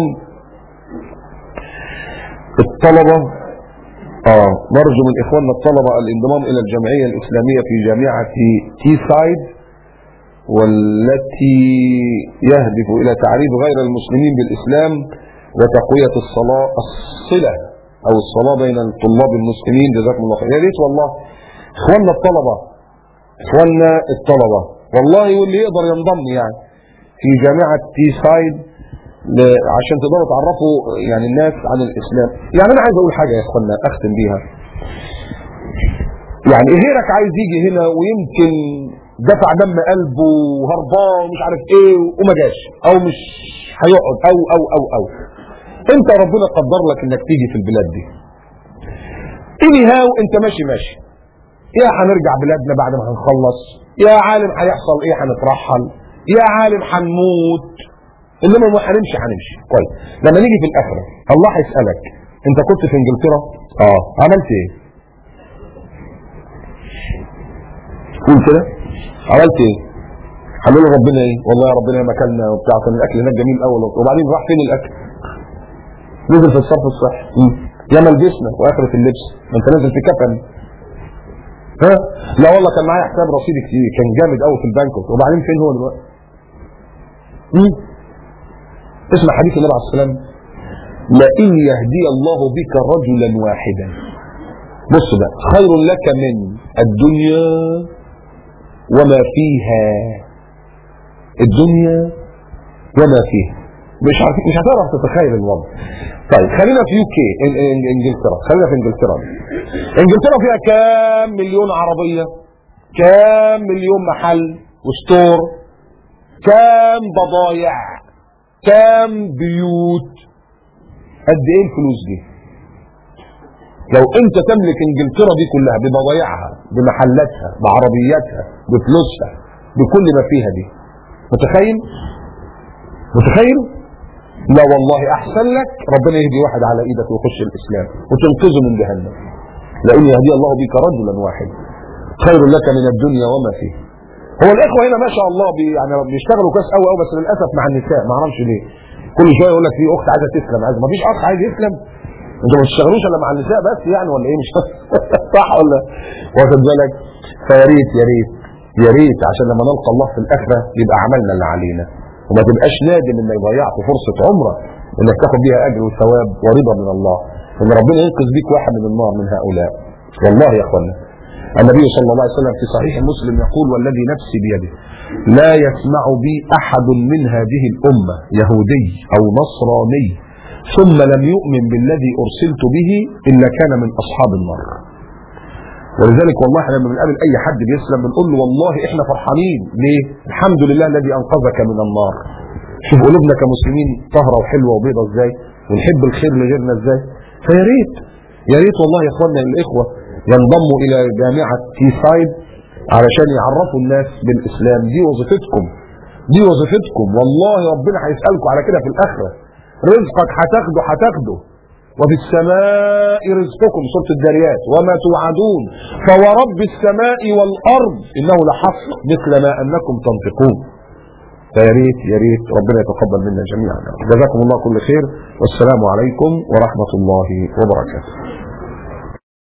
الطلبة آه نرجو من إخواننا الطلبة الانضمام إلى الجمعية الإسلامية في جامعة تي سايد والتي يهدف إلى تعريف غير المسلمين بالإسلام وتقوية الصلاة الصلة أو الصلاة بين الطلاب المسلمين جزاكم الله خير يا ريت والله إخواننا الطلبة إخواننا الطلبة والله واللي يقدر ينضم يعني في جامعة تي سايد ل- عشان تقدروا تعرفوا يعني الناس عن الاسلام يعني انا عايز اقول حاجه يا اخوانا اختم بيها يعني غيرك عايز يجي هنا ويمكن دفع دم قلبه وهربان ومش عارف ايه وما جاش او مش هيقعد او او او او انت ربنا قدر لك انك تيجي في البلاد دي اني هاو انت ماشي ماشي يا هنرجع بلادنا بعد ما هنخلص يا عالم هيحصل ايه هنترحل يا عالم هنموت انما ما هنمشي هنمشي كويس لما نيجي في الاخره الله هيسالك انت كنت في انجلترا اه عملت ايه قول كده عملت ايه قالوا له ربنا ايه والله يا ربنا ما اكلنا وبتاع كان الاكل هناك جميل اول وبعدين راح فين الاكل نزل في الصرف الصحي مم. يا ما لبسنا واخره اللبس ما انت نازل في كفن ها لا والله كان معايا حساب رصيد كتير كان جامد قوي في البنك وبعدين فين هو دلوقتي مم. اسمع حديث النبي عليه السلام لئن يهدي الله بك رجلا واحدا بص بقى خير لك من الدنيا وما فيها الدنيا وما فيها مش عارف مش هتعرف تتخيل الوضع طيب خلينا في يو كي إن- إن- انجلترا خلينا في انجلترا انجلترا فيها كام مليون عربيه كام مليون محل وستور كام بضايع كام بيوت قد ايه الفلوس دي لو انت تملك انجلترا دي كلها ببضايعها بمحلاتها بعربياتها بفلوسها بكل ما فيها دي متخيل متخيل لا والله احسن لك ربنا يهدي واحد على ايدك ويخش الاسلام وتنقذه من جهنم لان يهدي الله بك رجلا واحدا خير لك من الدنيا وما فيها هو الاخوه هنا ما شاء الله بي يعني بيشتغلوا كويس قوي قوي بس للاسف مع النساء ما اعرفش ليه كل شويه يقول لك في اخت عايزه تسلم عايزه ما فيش اخ عايز يسلم انتوا ما بتشتغلوش الا مع النساء بس يعني ولا ايه مش صح ولا واخد بالك فيا ريت يا ريت يا ريت عشان لما نلقى الله في الاخره يبقى عملنا اللي علينا وما تبقاش نادم انك ضيعت فرصه عمرك انك تاخد بيها اجر وثواب ورضا من الله ان ربنا ينقذ بيك واحد من النار من هؤلاء والله يا اخوانا النبي صلى الله عليه وسلم في صحيح مسلم يقول والذي نفسي بيده لا يسمع بي احد من هذه الامه يهودي او نصراني ثم لم يؤمن بالذي ارسلت به الا كان من اصحاب النار ولذلك والله احنا لما بنقابل اي حد بيسلم بنقول له والله احنا فرحانين ليه؟ الحمد لله الذي انقذك من النار. شوف قلوبنا كمسلمين طاهره وحلوه وبيضه ازاي ونحب الخير لغيرنا ازاي فيا ريت يا ريت والله يا اخواننا الاخوه ينضموا الى جامعه تي سايد علشان يعرفوا الناس بالاسلام دي وظيفتكم دي وظيفتكم والله ربنا هيسالكم على كده في الاخره رزقك هتاخده هتاخده وفي السماء رزقكم سورة الداريات وما توعدون فورب السماء والأرض إنه لحق مثل ما أنكم تنطقون فيا ريت يا ريت ربنا يتقبل منا جميعا جزاكم الله كل خير والسلام عليكم ورحمة الله وبركاته